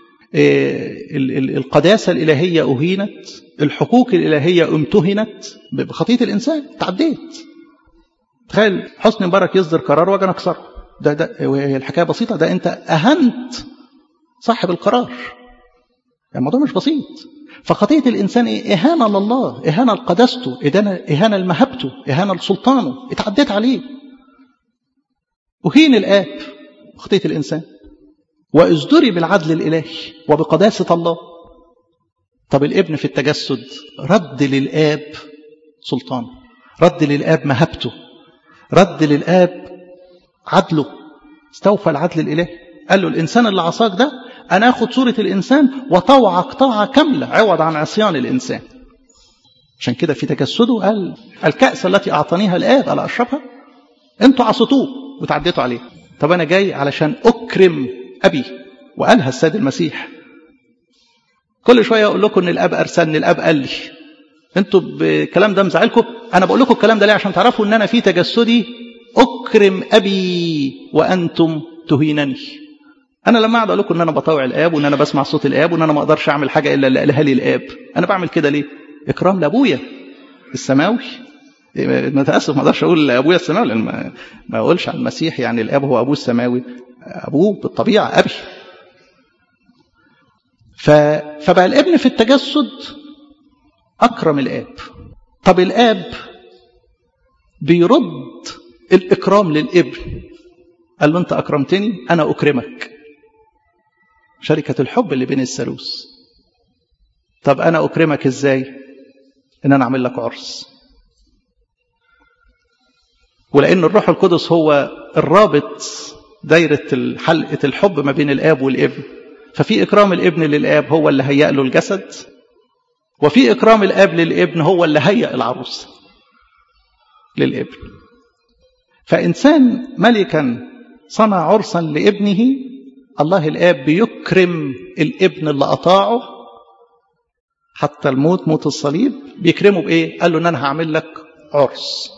Speaker 1: القداسة الإلهية أهينت الحقوق الإلهية امتهنت بخطية الإنسان تعديت تخيل حسني مبارك يصدر قرار واجي اكسره ده ده وهي الحكايه بسيطه ده انت اهنت صاحب القرار الموضوع مش بسيط فخطيه الانسان ايه اهانه لله اهانه لقداسته اهانه اهانه لمهابته اهانه لسلطانه اتعديت عليه أهين الآب خطية الإنسان وازدري بالعدل الإلهي وبقداسة الله طب الابن في التجسد رد للآب سلطان رد للآب مهبته رد للآب عدله استوفى العدل الإلهي قال له الإنسان اللي عصاك ده أنا أخذ صورة الإنسان وطوعك طاعة كاملة عوض عن عصيان الإنسان عشان كده في تجسده قال الكأس التي أعطانيها الآب ألا أشربها أنتوا عصتوه وتعديتوا عليه طب أنا جاي علشان أكرم أبي وقالها السيد المسيح كل شوية أقول لكم إن الأب أرسلني الأب قال لي أنتوا بالكلام ده مزعلكم أنا بقول لكم الكلام ده ليه عشان تعرفوا إن أنا في تجسدي أكرم أبي وأنتم تهينني أنا لما أقعد أقول لكم إن أنا بطاوع الآب وإن أنا بسمع صوت الآب وإن أنا ما أقدرش أعمل حاجة إلا اللي قالها لي الآب أنا بعمل كده ليه؟ إكرام لأبويا السماوي متأسف ما أقدرش أقول أبويا السماوي لأن ما, ما أقولش عن المسيح يعني الآب هو أبوه السماوي أبوه بالطبيعة أبي ف... فبقى الابن في التجسد أكرم الآب طب الآب بيرد الإكرام للابن قال له أنت أكرمتني أنا أكرمك شركة الحب اللي بين الثالوث طب أنا أكرمك إزاي إن أنا أعمل لك عرس ولأن الروح القدس هو الرابط دايرة حلقة الحب ما بين الآب والابن ففي إكرام الابن للآب هو اللي هيأ له الجسد وفي إكرام الآب للابن هو اللي هيأ العروس للابن فإنسان ملكا صنع عرسا لابنه الله الآب بيكرم الابن اللي أطاعه حتى الموت موت الصليب بيكرمه بإيه؟ قال له إن أنا هعمل لك عرس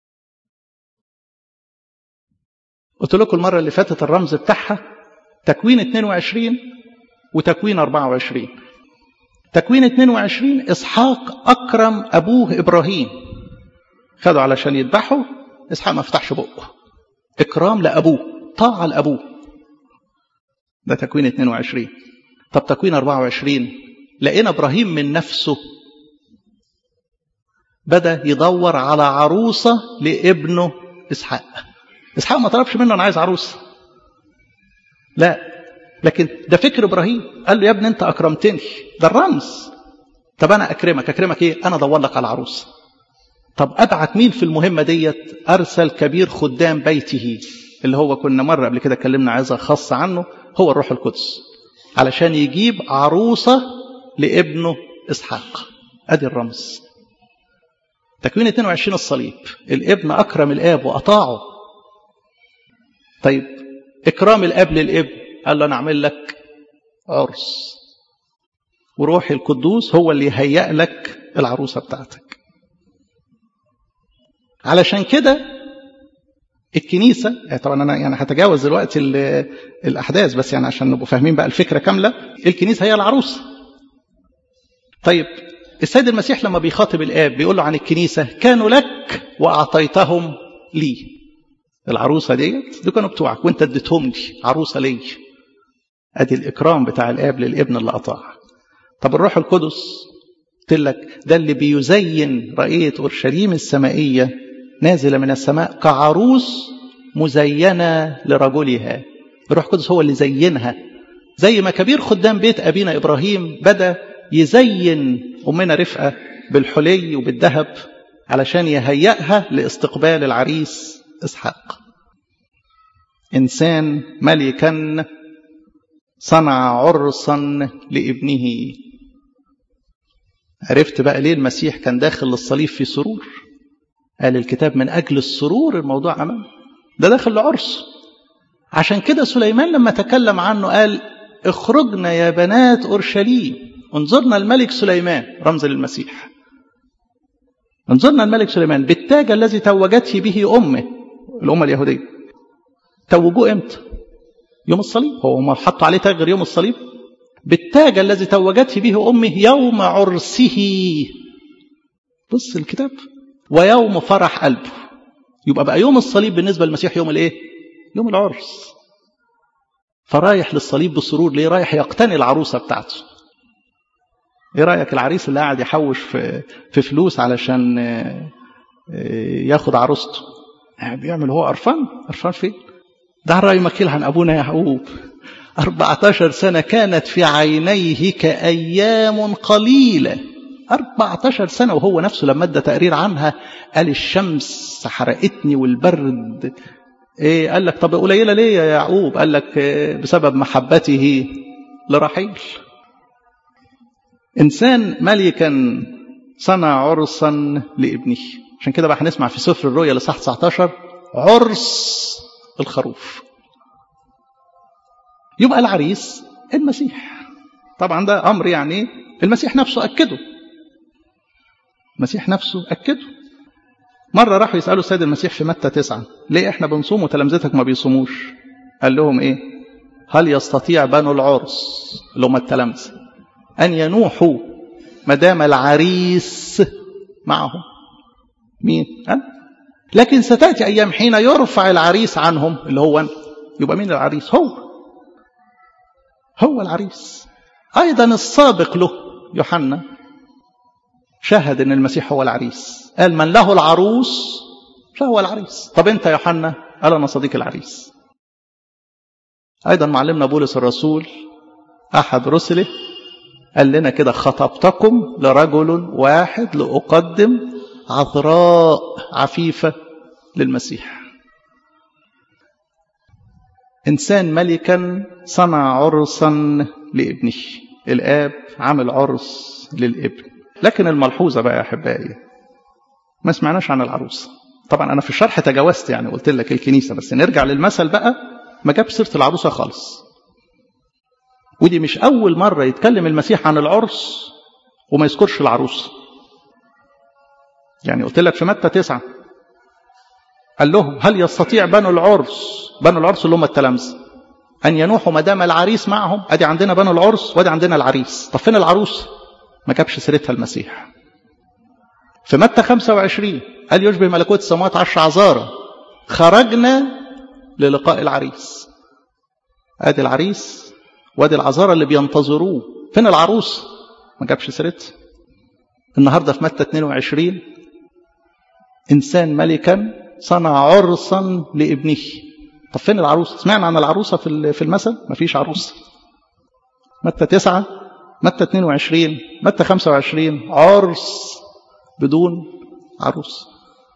Speaker 1: قلت لكم المرة اللي فاتت الرمز بتاعها تكوين 22 وتكوين 24 تكوين 22 إسحاق أكرم أبوه إبراهيم خدوا علشان يذبحوا إسحاق ما فتحش بقه إكرام لأبوه طاعة لأبوه ده تكوين 22 طب تكوين 24 لقينا إبراهيم من نفسه بدأ يدور على عروسة لابنه إسحاق إسحاق ما طلبش منه أنا عايز عروسة لا لكن ده فكر إبراهيم قال له يا ابني أنت أكرمتني ده الرمز طب أنا أكرمك أكرمك إيه أنا أدور لك على عروسة طب أبعت مين في المهمة ديت أرسل كبير خدام بيته اللي هو كنا مرة قبل كده اتكلمنا عايزة خاصة عنه هو الروح القدس علشان يجيب عروسة لابنه إسحاق أدي الرمز تكوين 22 الصليب الابن أكرم الآب وأطاعه طيب إكرام الأب للابن قال له أنا أعمل لك عرس وروحي القدوس هو اللي يهيأ لك العروسة بتاعتك علشان كده الكنيسة يعني طبعا أنا يعني هتجاوز دلوقتي الأحداث بس يعني عشان نبقوا فاهمين بقى الفكرة كاملة الكنيسة هي العروسة طيب السيد المسيح لما بيخاطب الآب بيقول له عن الكنيسة كانوا لك وأعطيتهم لي العروسة ديت دول كانوا بتوعك وانت اديتهم لي عروسة لي ادي الإكرام بتاع الآب للابن اللي أطاع طب الروح القدس قلت لك ده اللي بيزين رأية أورشليم السمائية نازلة من السماء كعروس مزينة لرجلها الروح القدس هو اللي زينها زي ما كبير خدام بيت أبينا إبراهيم بدأ يزين أمنا رفقة بالحلي وبالذهب علشان يهيئها لاستقبال العريس إسحاق إنسان ملكا صنع عرسا لابنه عرفت بقى ليه المسيح كان داخل للصليب في سرور قال الكتاب من أجل السرور الموضوع أمامه ده داخل لعرس عشان كده سليمان لما تكلم عنه قال اخرجنا يا بنات أورشليم انظرنا الملك سليمان رمز للمسيح انظرنا الملك سليمان بالتاج الذي توجته به أمه الأمة اليهودية توجوه امتى يوم الصليب هو هم حطوا عليه تاج غير يوم الصليب بالتاج الذي توجته به أمه يوم عرسه بص الكتاب ويوم فرح قلبه يبقى بقى يوم الصليب بالنسبة للمسيح يوم الايه يوم العرس فرايح للصليب بسرور ليه رايح يقتني العروسة بتاعته ايه رأيك العريس اللي قاعد يحوش في, في فلوس علشان ياخد عروسته بيعمل هو قرفان قرفان فين ده الرأي مكيل عن أبونا يعقوب 14 سنة كانت في عينيه كأيام قليلة 14 سنة وهو نفسه لما ادى تقرير عنها قال الشمس حرقتني والبرد ايه قال لك طب قليلة ليه يا يعقوب قال لك بسبب محبته لرحيل إنسان ملكا صنع عرسا لابنه عشان كده بقى هنسمع في سفر الرؤيا لصح 19 عرس الخروف يبقى العريس المسيح طبعا ده أمر يعني المسيح نفسه أكده المسيح نفسه أكده مرة راحوا يسألوا السيد المسيح في متى تسعة ليه احنا بنصوم وتلامذتك ما بيصوموش قال لهم ايه هل يستطيع بنو العرس اللي هم التلامذة أن ينوحوا ما دام العريس معهم مين قال لكن ستأتي أيام حين يرفع العريس عنهم اللي هو أنا يبقى مين العريس هو هو العريس أيضا السابق له يوحنا شهد أن المسيح هو العريس قال من له العروس فهو العريس طب أنت يا يوحنا قال أنا صديق العريس أيضا معلمنا بولس الرسول أحد رسله قال لنا كده خطبتكم لرجل واحد لأقدم عذراء عفيفة للمسيح إنسان ملكا صنع عرسا لابنه الآب عمل عرس للابن لكن الملحوظة بقى يا أحبائي ما سمعناش عن العروس طبعا أنا في الشرح تجاوزت يعني قلت لك الكنيسة بس نرجع للمثل بقى ما جاب سيرة العروسة خالص ودي مش أول مرة يتكلم المسيح عن العرس وما يذكرش العروس يعني قلت لك في متى تسعة قال لهم هل يستطيع بنو العرس بنو العرس اللي هم التلامذة أن ينوحوا ما دام العريس معهم أدي عندنا بنو العرس وأدي عندنا العريس طب فين العروس ما جابش سيرتها المسيح في متى 25 قال يشبه ملكوت السماوات عشر عذارى خرجنا للقاء العريس ادي العريس وادي العذارى اللي بينتظروه فين العروس ما جابش سيرتها النهارده في متى 22 انسان ملكا صنع عرسا لابنه طب فين العروس سمعنا عن العروسه في في المثل ما فيش عروسه متى 9 متى 22 متى 25 عرس بدون عروس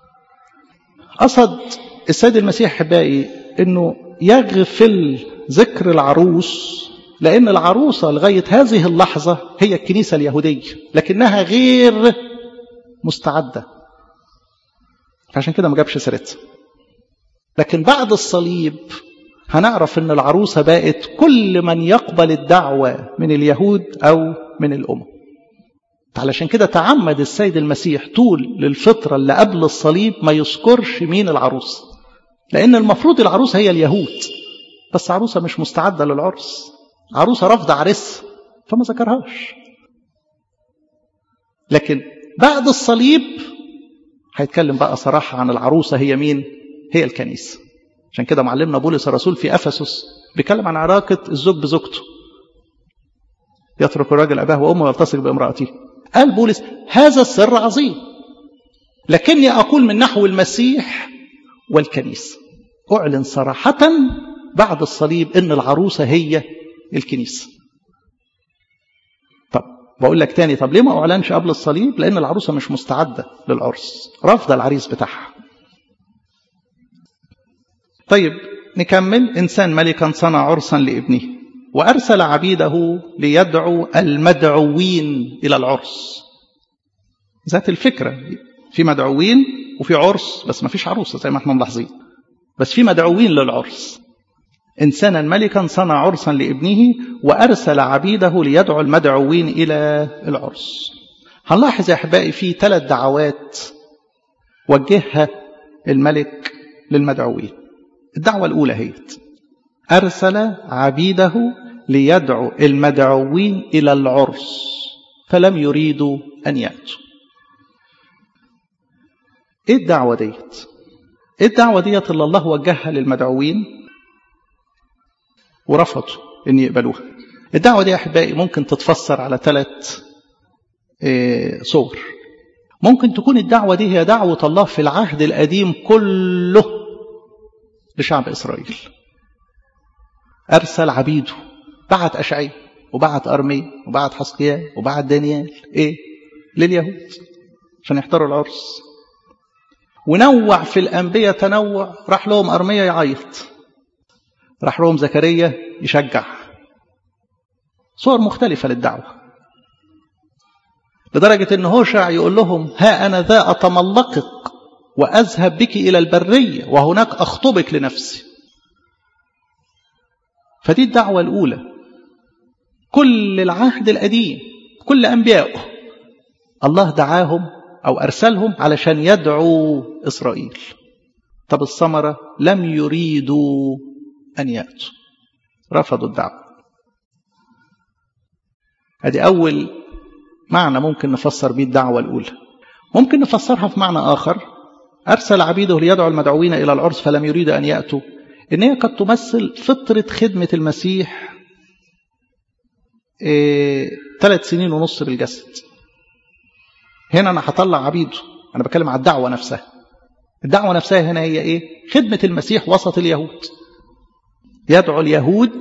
Speaker 1: قصد السيد المسيح احبائي انه يغفل ذكر العروس لان العروسه لغايه هذه اللحظه هي الكنيسه اليهوديه لكنها غير مستعده عشان كده ما جابش سيرتها لكن بعد الصليب هنعرف ان العروسه بقت كل من يقبل الدعوه من اليهود او من الامم علشان كده تعمد السيد المسيح طول للفترة اللي قبل الصليب ما يذكرش مين العروس لأن المفروض العروسة هي اليهود بس عروسة مش مستعدة للعرس عروسة رافضة عرس فما ذكرهاش لكن بعد الصليب هيتكلم بقى صراحة عن العروسة هي مين هي الكنيسة عشان كده معلمنا بولس الرسول في أفسس بيتكلم عن علاقة الزوج بزوجته يترك الرجل أباه وأمه ويلتصق بامرأته قال بولس هذا السر عظيم لكني أقول من نحو المسيح والكنيسة أعلن صراحة بعد الصليب إن العروسة هي الكنيسة طب بقول لك تاني طب ليه ما أعلنش قبل الصليب لأن العروسة مش مستعدة للعرس رافضة العريس بتاعها طيب نكمل إنسان ملكا صنع عرسا لابنه وأرسل عبيده ليدعو المدعوين إلى العرس ذات الفكرة في مدعوين وفي عرس بس ما فيش عروسة زي ما احنا ملاحظين بس في مدعوين للعرس إنسانا ملكا صنع عرسا لابنه وأرسل عبيده ليدعو المدعوين إلى العرس هنلاحظ يا أحبائي في ثلاث دعوات وجهها الملك للمدعوين الدعوة الأولى هي أرسل عبيده ليدعو المدعوين إلى العرس فلم يريدوا أن يأتوا إيه الدعوة ديت إيه الدعوة ديت اللي الله وجهها للمدعوين ورفضوا أن يقبلوها الدعوة دي يا أحبائي ممكن تتفسر على ثلاث إيه صور ممكن تكون الدعوة دي هي دعوة الله في العهد القديم كله لشعب إسرائيل أرسل عبيده بعت أشعي وبعت أرمية وبعت حسقيال وبعت دانيال إيه لليهود عشان يحضروا العرس ونوع في الأنبياء تنوع راح لهم أرمية يعيط راح لهم زكريا يشجع صور مختلفة للدعوة لدرجة أن هوشع يقول لهم ها أنا ذا أتملقك وأذهب بك إلى البرية وهناك أخطبك لنفسي فدي الدعوة الأولى كل العهد القديم كل أنبيائه الله دعاهم أو أرسلهم علشان يدعوا إسرائيل طب الثمرة لم يريدوا أن يأتوا رفضوا الدعوة هذه أول معنى ممكن نفسر به الدعوة الأولى ممكن نفسرها في معنى آخر أرسل عبيده ليدعو المدعوين إلى العرس فلم يريد أن يأتوا إن هي قد تمثل فطرة خدمة المسيح إيه ثلاث سنين ونص بالجسد هنا أنا هطلع عبيده أنا بتكلم على الدعوة نفسها الدعوة نفسها هنا هي إيه خدمة المسيح وسط اليهود يدعو اليهود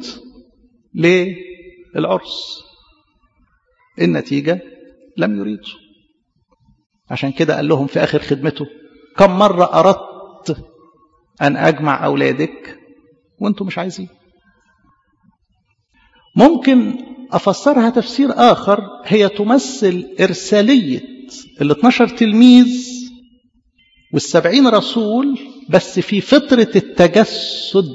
Speaker 1: للعرس النتيجة لم يريدوا عشان كده قال لهم في آخر خدمته كم مرة أردت أن أجمع أولادك وأنتم مش عايزين ممكن أفسرها تفسير آخر هي تمثل إرسالية ال 12 تلميذ والسبعين رسول بس في فترة التجسد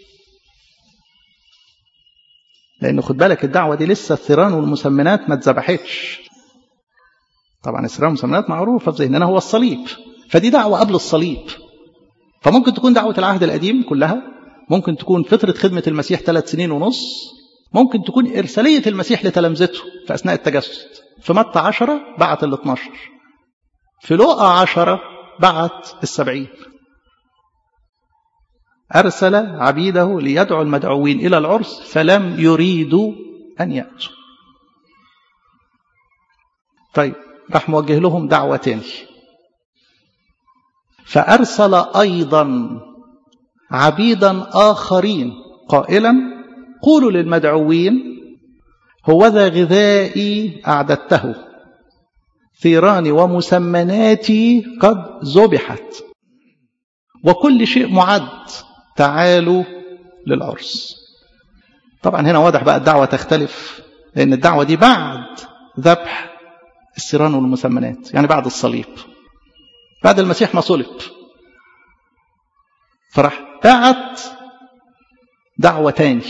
Speaker 1: لأن خد بالك الدعوة دي لسه الثيران والمسمنات ما اتذبحتش طبعا الثيران والمسمنات معروفة في ذهننا هو الصليب فدي دعوة قبل الصليب فممكن تكون دعوة العهد القديم كلها ممكن تكون فترة خدمة المسيح ثلاث سنين ونص ممكن تكون إرسالية المسيح لتلامذته في أثناء التجسد في متى عشرة بعت ال 12 في لوقا عشرة بعت السبعين أرسل عبيده ليدعو المدعوين إلى العرس فلم يريدوا أن يأتوا طيب راح موجه لهم دعوة تاني فأرسل أيضا عبيدا آخرين قائلا قولوا للمدعوين هو ذا غذائي أعددته ثيراني ومسمناتي قد ذبحت وكل شيء معد تعالوا للعرس طبعا هنا واضح بقى الدعوة تختلف لأن الدعوة دي بعد ذبح الثيران والمسمنات يعني بعد الصليب بعد المسيح ما صلب فراح بعت دعوة تاني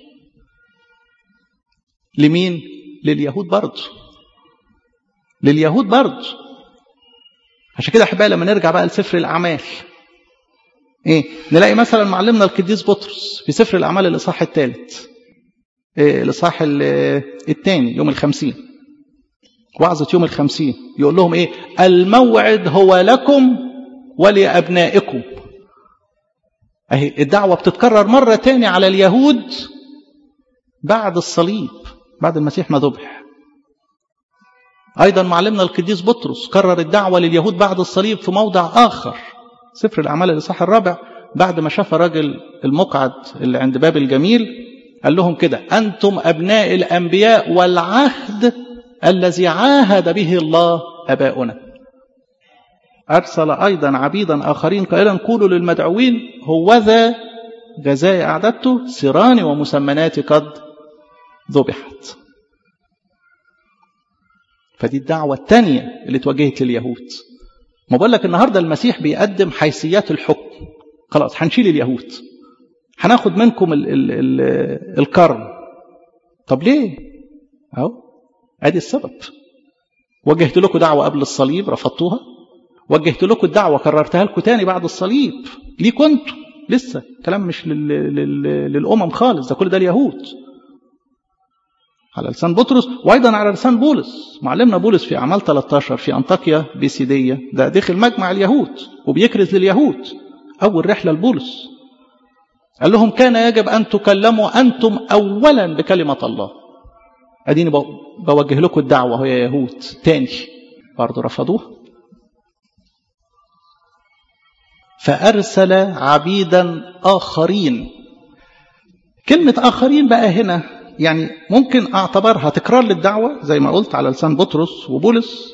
Speaker 1: لمين لليهود برضه لليهود برضه عشان كده احبائي لما نرجع بقى لسفر الاعمال ايه نلاقي مثلا معلمنا القديس بطرس في سفر الاعمال الاصحاح الثالث إيه الاصحاح الثاني يوم الخمسين وعظة يوم الخمسين يقول لهم ايه الموعد هو لكم ولأبنائكم اهي الدعوة بتتكرر مرة تاني على اليهود بعد الصليب بعد المسيح ما ذبح أيضا معلمنا القديس بطرس كرر الدعوة لليهود بعد الصليب في موضع آخر سفر الأعمال الإصحاح الرابع بعد ما شاف الراجل المقعد اللي عند باب الجميل قال لهم كده أنتم أبناء الأنبياء والعهد الذي عاهد به الله أباؤنا أرسل أيضا عبيدا آخرين قائلا قولوا للمدعوين هوذا جزاء أعددته سراني ومسمناتي قد ذبحت فدي الدعوة الثانية اللي توجهت لليهود ما بقول لك النهاردة المسيح بيقدم حيثيات الحكم خلاص هنشيل اليهود هناخد منكم ال ال ال الكرم طب ليه اهو ادي السبب وجهت لكم دعوة قبل الصليب رفضتوها وجهت لكم الدعوة كررتها لكم تاني بعد الصليب ليه كنتوا لسه كلام مش لل... لل... للأمم خالص ده كل ده اليهود على لسان بطرس وأيضا على لسان بولس معلمنا بولس في أعمال 13 في أنطاكيا بيسيدية ده داخل مجمع اليهود وبيكرز لليهود أول رحلة لبولس قال لهم كان يجب أن تكلموا أنتم أولا بكلمة الله أديني بوجه لكم الدعوة يا يهود تاني برضه رفضوها فأرسل عبيدا آخرين كلمة آخرين بقى هنا يعني ممكن أعتبرها تكرار للدعوة زي ما قلت على لسان بطرس وبولس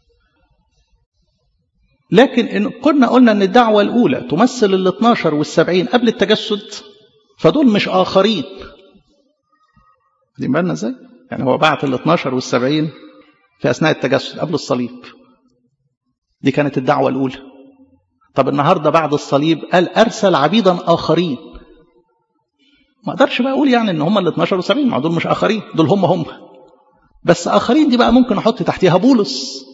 Speaker 1: لكن إن كنا قلنا أن الدعوة الأولى تمثل ال 12 وال 70 قبل التجسد فدول مش آخرين دي بالنا ازاي؟ يعني هو بعت ال 12 وال 70 في أثناء التجسد قبل الصليب دي كانت الدعوة الأولى طب النهاردة بعد الصليب قال أرسل عبيدا آخرين ما اقدرش بقى اقول يعني ان هم ال 12 و70 ما دول مش اخرين دول هم هم بس اخرين دي بقى ممكن احط تحتيها بولس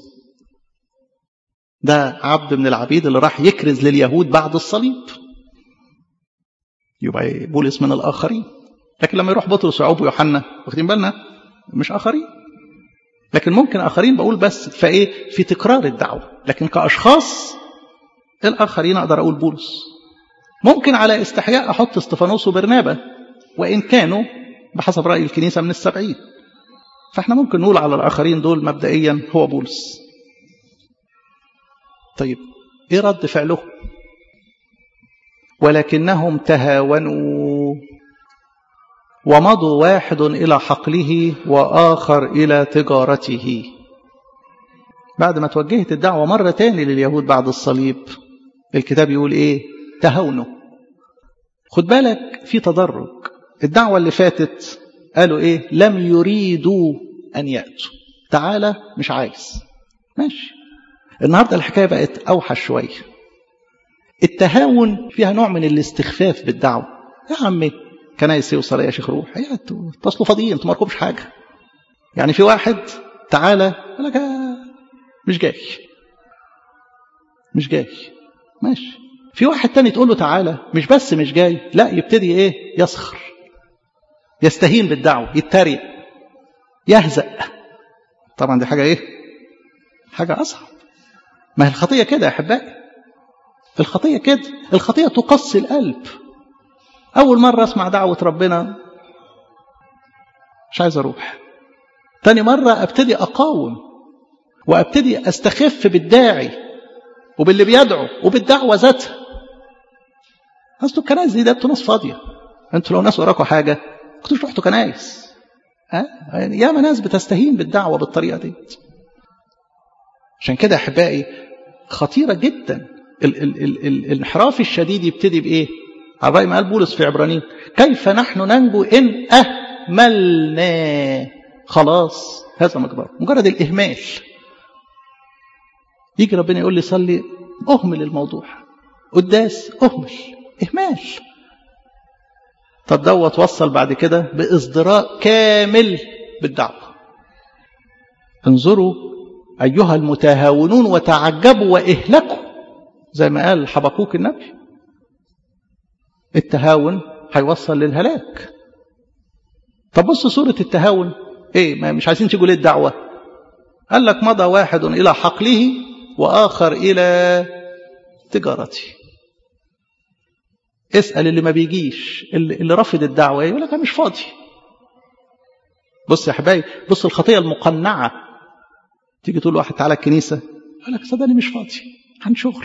Speaker 1: ده عبد من العبيد اللي راح يكرز لليهود بعد الصليب يبقى بولس من الاخرين لكن لما يروح بطرس ويعقوب ويوحنا واخدين بالنا مش اخرين لكن ممكن اخرين بقول بس فايه في تكرار الدعوه لكن كاشخاص الاخرين اقدر اقول بولس ممكن على استحياء احط استفانوس وبرنابا وإن كانوا بحسب رأي الكنيسة من السبعين فاحنا ممكن نقول على الآخرين دول مبدئيا هو بولس طيب ايه رد فعله ولكنهم تهاونوا ومضوا واحد إلى حقله وآخر إلى تجارته بعد ما توجهت الدعوة مرة تاني لليهود بعد الصليب الكتاب يقول ايه تهاونوا خد بالك في تدرج الدعوة اللي فاتت قالوا ايه لم يريدوا ان يأتوا تعالى مش عايز ماشي النهاردة الحكاية بقت اوحش شوية التهاون فيها نوع من الاستخفاف بالدعوة يا عمي كنايس يوصل يا شيخ روح يا تصلوا فاضيين انتوا مالكمش حاجة يعني في واحد تعالى يقول لك مش جاي مش جاي ماشي في واحد تاني تقول له تعالى مش بس مش جاي لا يبتدي ايه يسخر يستهين بالدعوة يتريق يهزأ طبعا دي حاجة ايه حاجة أصعب ما هي الخطية كده يا أحبائي الخطية كده الخطية تقصي القلب أول مرة أسمع دعوة ربنا مش عايز أروح تاني مرة أبتدي أقاوم وأبتدي أستخف بالداعي وباللي بيدعو وبالدعوة ذاتها أصل الكنائس دي ده انتوا ناس فاضية انتوا لو ناس وراكوا حاجة كنتوش رحتوا كنائس ها يعني ياما ناس بتستهين بالدعوة بالطريقة دي عشان كده أحبائي خطيرة جدا ال ال ال ال الانحراف الشديد يبتدي بإيه؟ على رأي ما قال بولس في عبرانيين كيف نحن ننجو إن أهملنا خلاص هذا مقدار مجرد الإهمال يجي ربنا يقول لي صلي أهمل الموضوع قداس أهمل إهمال طب دوت وصل بعد كده بإصدراء كامل بالدعوة انظروا أيها المتهاونون وتعجبوا وإهلكوا زي ما قال حبقوك النبي التهاون هيوصل للهلاك طب بص سورة التهاون ايه ما مش عايزين تيجوا ليه الدعوة قال لك مضى واحد إلى حقله وآخر إلى تجارته اسأل اللي ما بيجيش اللي, اللي رفض الدعوة يقول لك أنا مش فاضي بص يا حبايبي بص الخطية المقنعة تيجي تقول واحد تعالى الكنيسة يقول لك صدقني مش فاضي عن شغل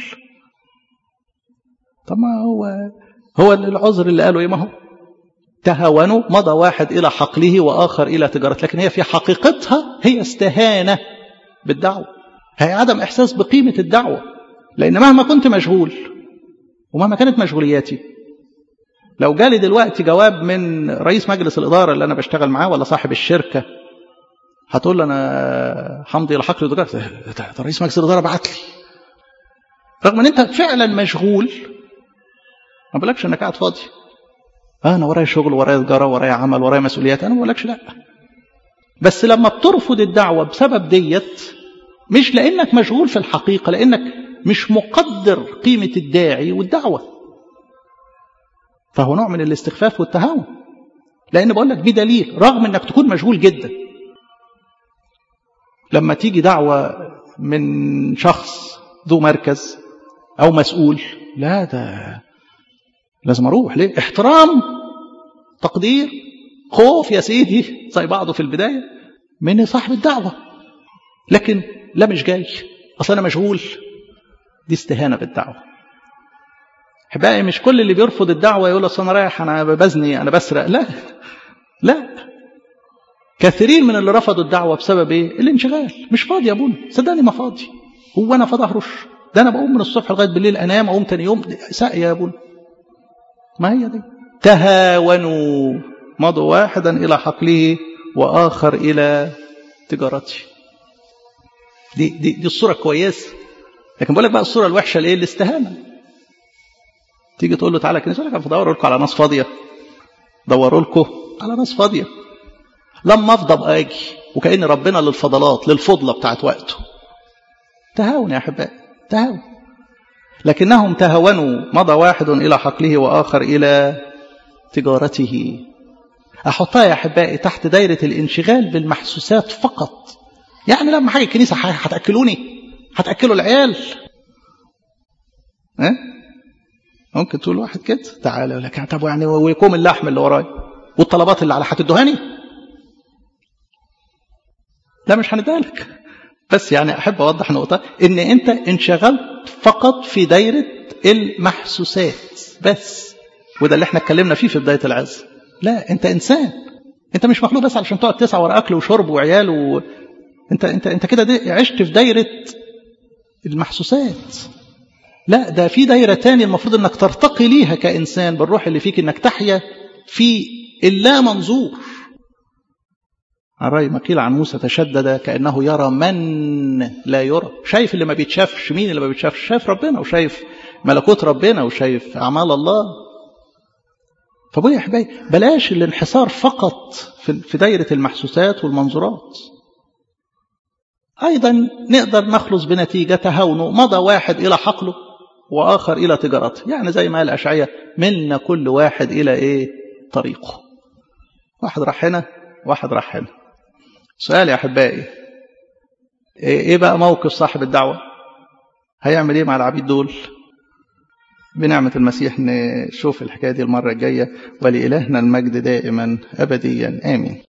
Speaker 1: طب ما هو هو العذر اللي قاله ايه ما هو تهاونوا مضى واحد إلى حقله وآخر إلى تجارته لكن هي في حقيقتها هي استهانة بالدعوة هي عدم إحساس بقيمة الدعوة لأن مهما كنت مشغول ومهما كانت مشغولياتي لو جالي دلوقتي جواب من رئيس مجلس الإدارة اللي أنا بشتغل معاه ولا صاحب الشركة هتقول له أنا حمدي إلى حقل دلوقتي ده رئيس مجلس الإدارة بعت لي رغم أن أنت فعلا مشغول ما بقولكش أنك قاعد فاضي آه أنا ورايا شغل ورايا تجارة ورايا عمل ورايا مسؤوليات أنا ما بقولكش لا بس لما بترفض الدعوة بسبب ديت مش لأنك مشغول في الحقيقة لأنك مش مقدر قيمة الداعي والدعوة فهو نوع من الاستخفاف والتهاون لأن بقول لك بدليل رغم أنك تكون مشغول جدا لما تيجي دعوة من شخص ذو مركز أو مسؤول لا ده لازم أروح ليه احترام تقدير خوف يا سيدي زي بعضه في البداية من صاحب الدعوة لكن لا مش جاي أصل أنا مشغول دي استهانة بالدعوة احبائي مش كل اللي بيرفض الدعوه يقول اصل انا رايح انا بزني انا بسرق لا لا كثيرين من اللي رفضوا الدعوه بسبب ايه الانشغال مش فاضي يا ابونا صدقني ما فاضي هو انا فاضي اهرش ده انا بقوم من الصبح لغايه بالليل انام اقوم تاني يوم ساقي يا ابونا ما هي دي تهاونوا مضوا واحدا الى حقله واخر الى تجارته دي دي دي الصوره كويسه لكن بقول لك بقى الصوره الوحشه الايه الاستهانه تيجي تقول له تعالى كنيسه يقول لك بدور لكم على ناس فاضيه دوروا لكم على ناس فاضيه لما افضل اجي وكأن ربنا للفضلات للفضلة بتاعت وقته تهاون يا أحبائي تهاون لكنهم تهاونوا مضى واحد إلى حقله وآخر إلى تجارته أحطها يا أحبائي تحت دايرة الانشغال بالمحسوسات فقط يعني لما حاجة الكنيسة هتأكلوني هتأكلوا العيال ها ممكن تقول واحد كده تعالى يقول لك طب يعني ويكوم اللحم اللي ورايا والطلبات اللي على هتدهاني لا مش هندالك بس يعني احب اوضح نقطه ان انت انشغلت فقط في دايره المحسوسات بس وده اللي احنا اتكلمنا فيه في بدايه العز لا انت انسان انت مش مخلوق بس علشان تقعد تسعى ورا اكل وشرب وعيال و... انت انت انت كده عشت في دايره المحسوسات لا ده في دايره تاني المفروض انك ترتقي ليها كانسان بالروح اللي فيك انك تحيا في اللا منظور الرأي ما قيل عن موسى تشدد كأنه يرى من لا يرى شايف اللي ما بيتشافش مين اللي ما بيتشافش شايف ربنا وشايف ملكوت ربنا وشايف أعمال الله فبقول يا حبايبي بلاش الانحصار فقط في دايرة المحسوسات والمنظورات أيضا نقدر نخلص بنتيجة تهاونه مضى واحد إلى حقله وآخر إلى تجارته يعني زي ما قال أشعية منا كل واحد إلى إيه طريقه واحد راح هنا واحد راح هنا سؤال يا أحبائي إيه بقى موقف صاحب الدعوة هيعمل إيه مع العبيد دول بنعمة المسيح نشوف الحكاية دي المرة الجاية ولإلهنا المجد دائما أبديا آمين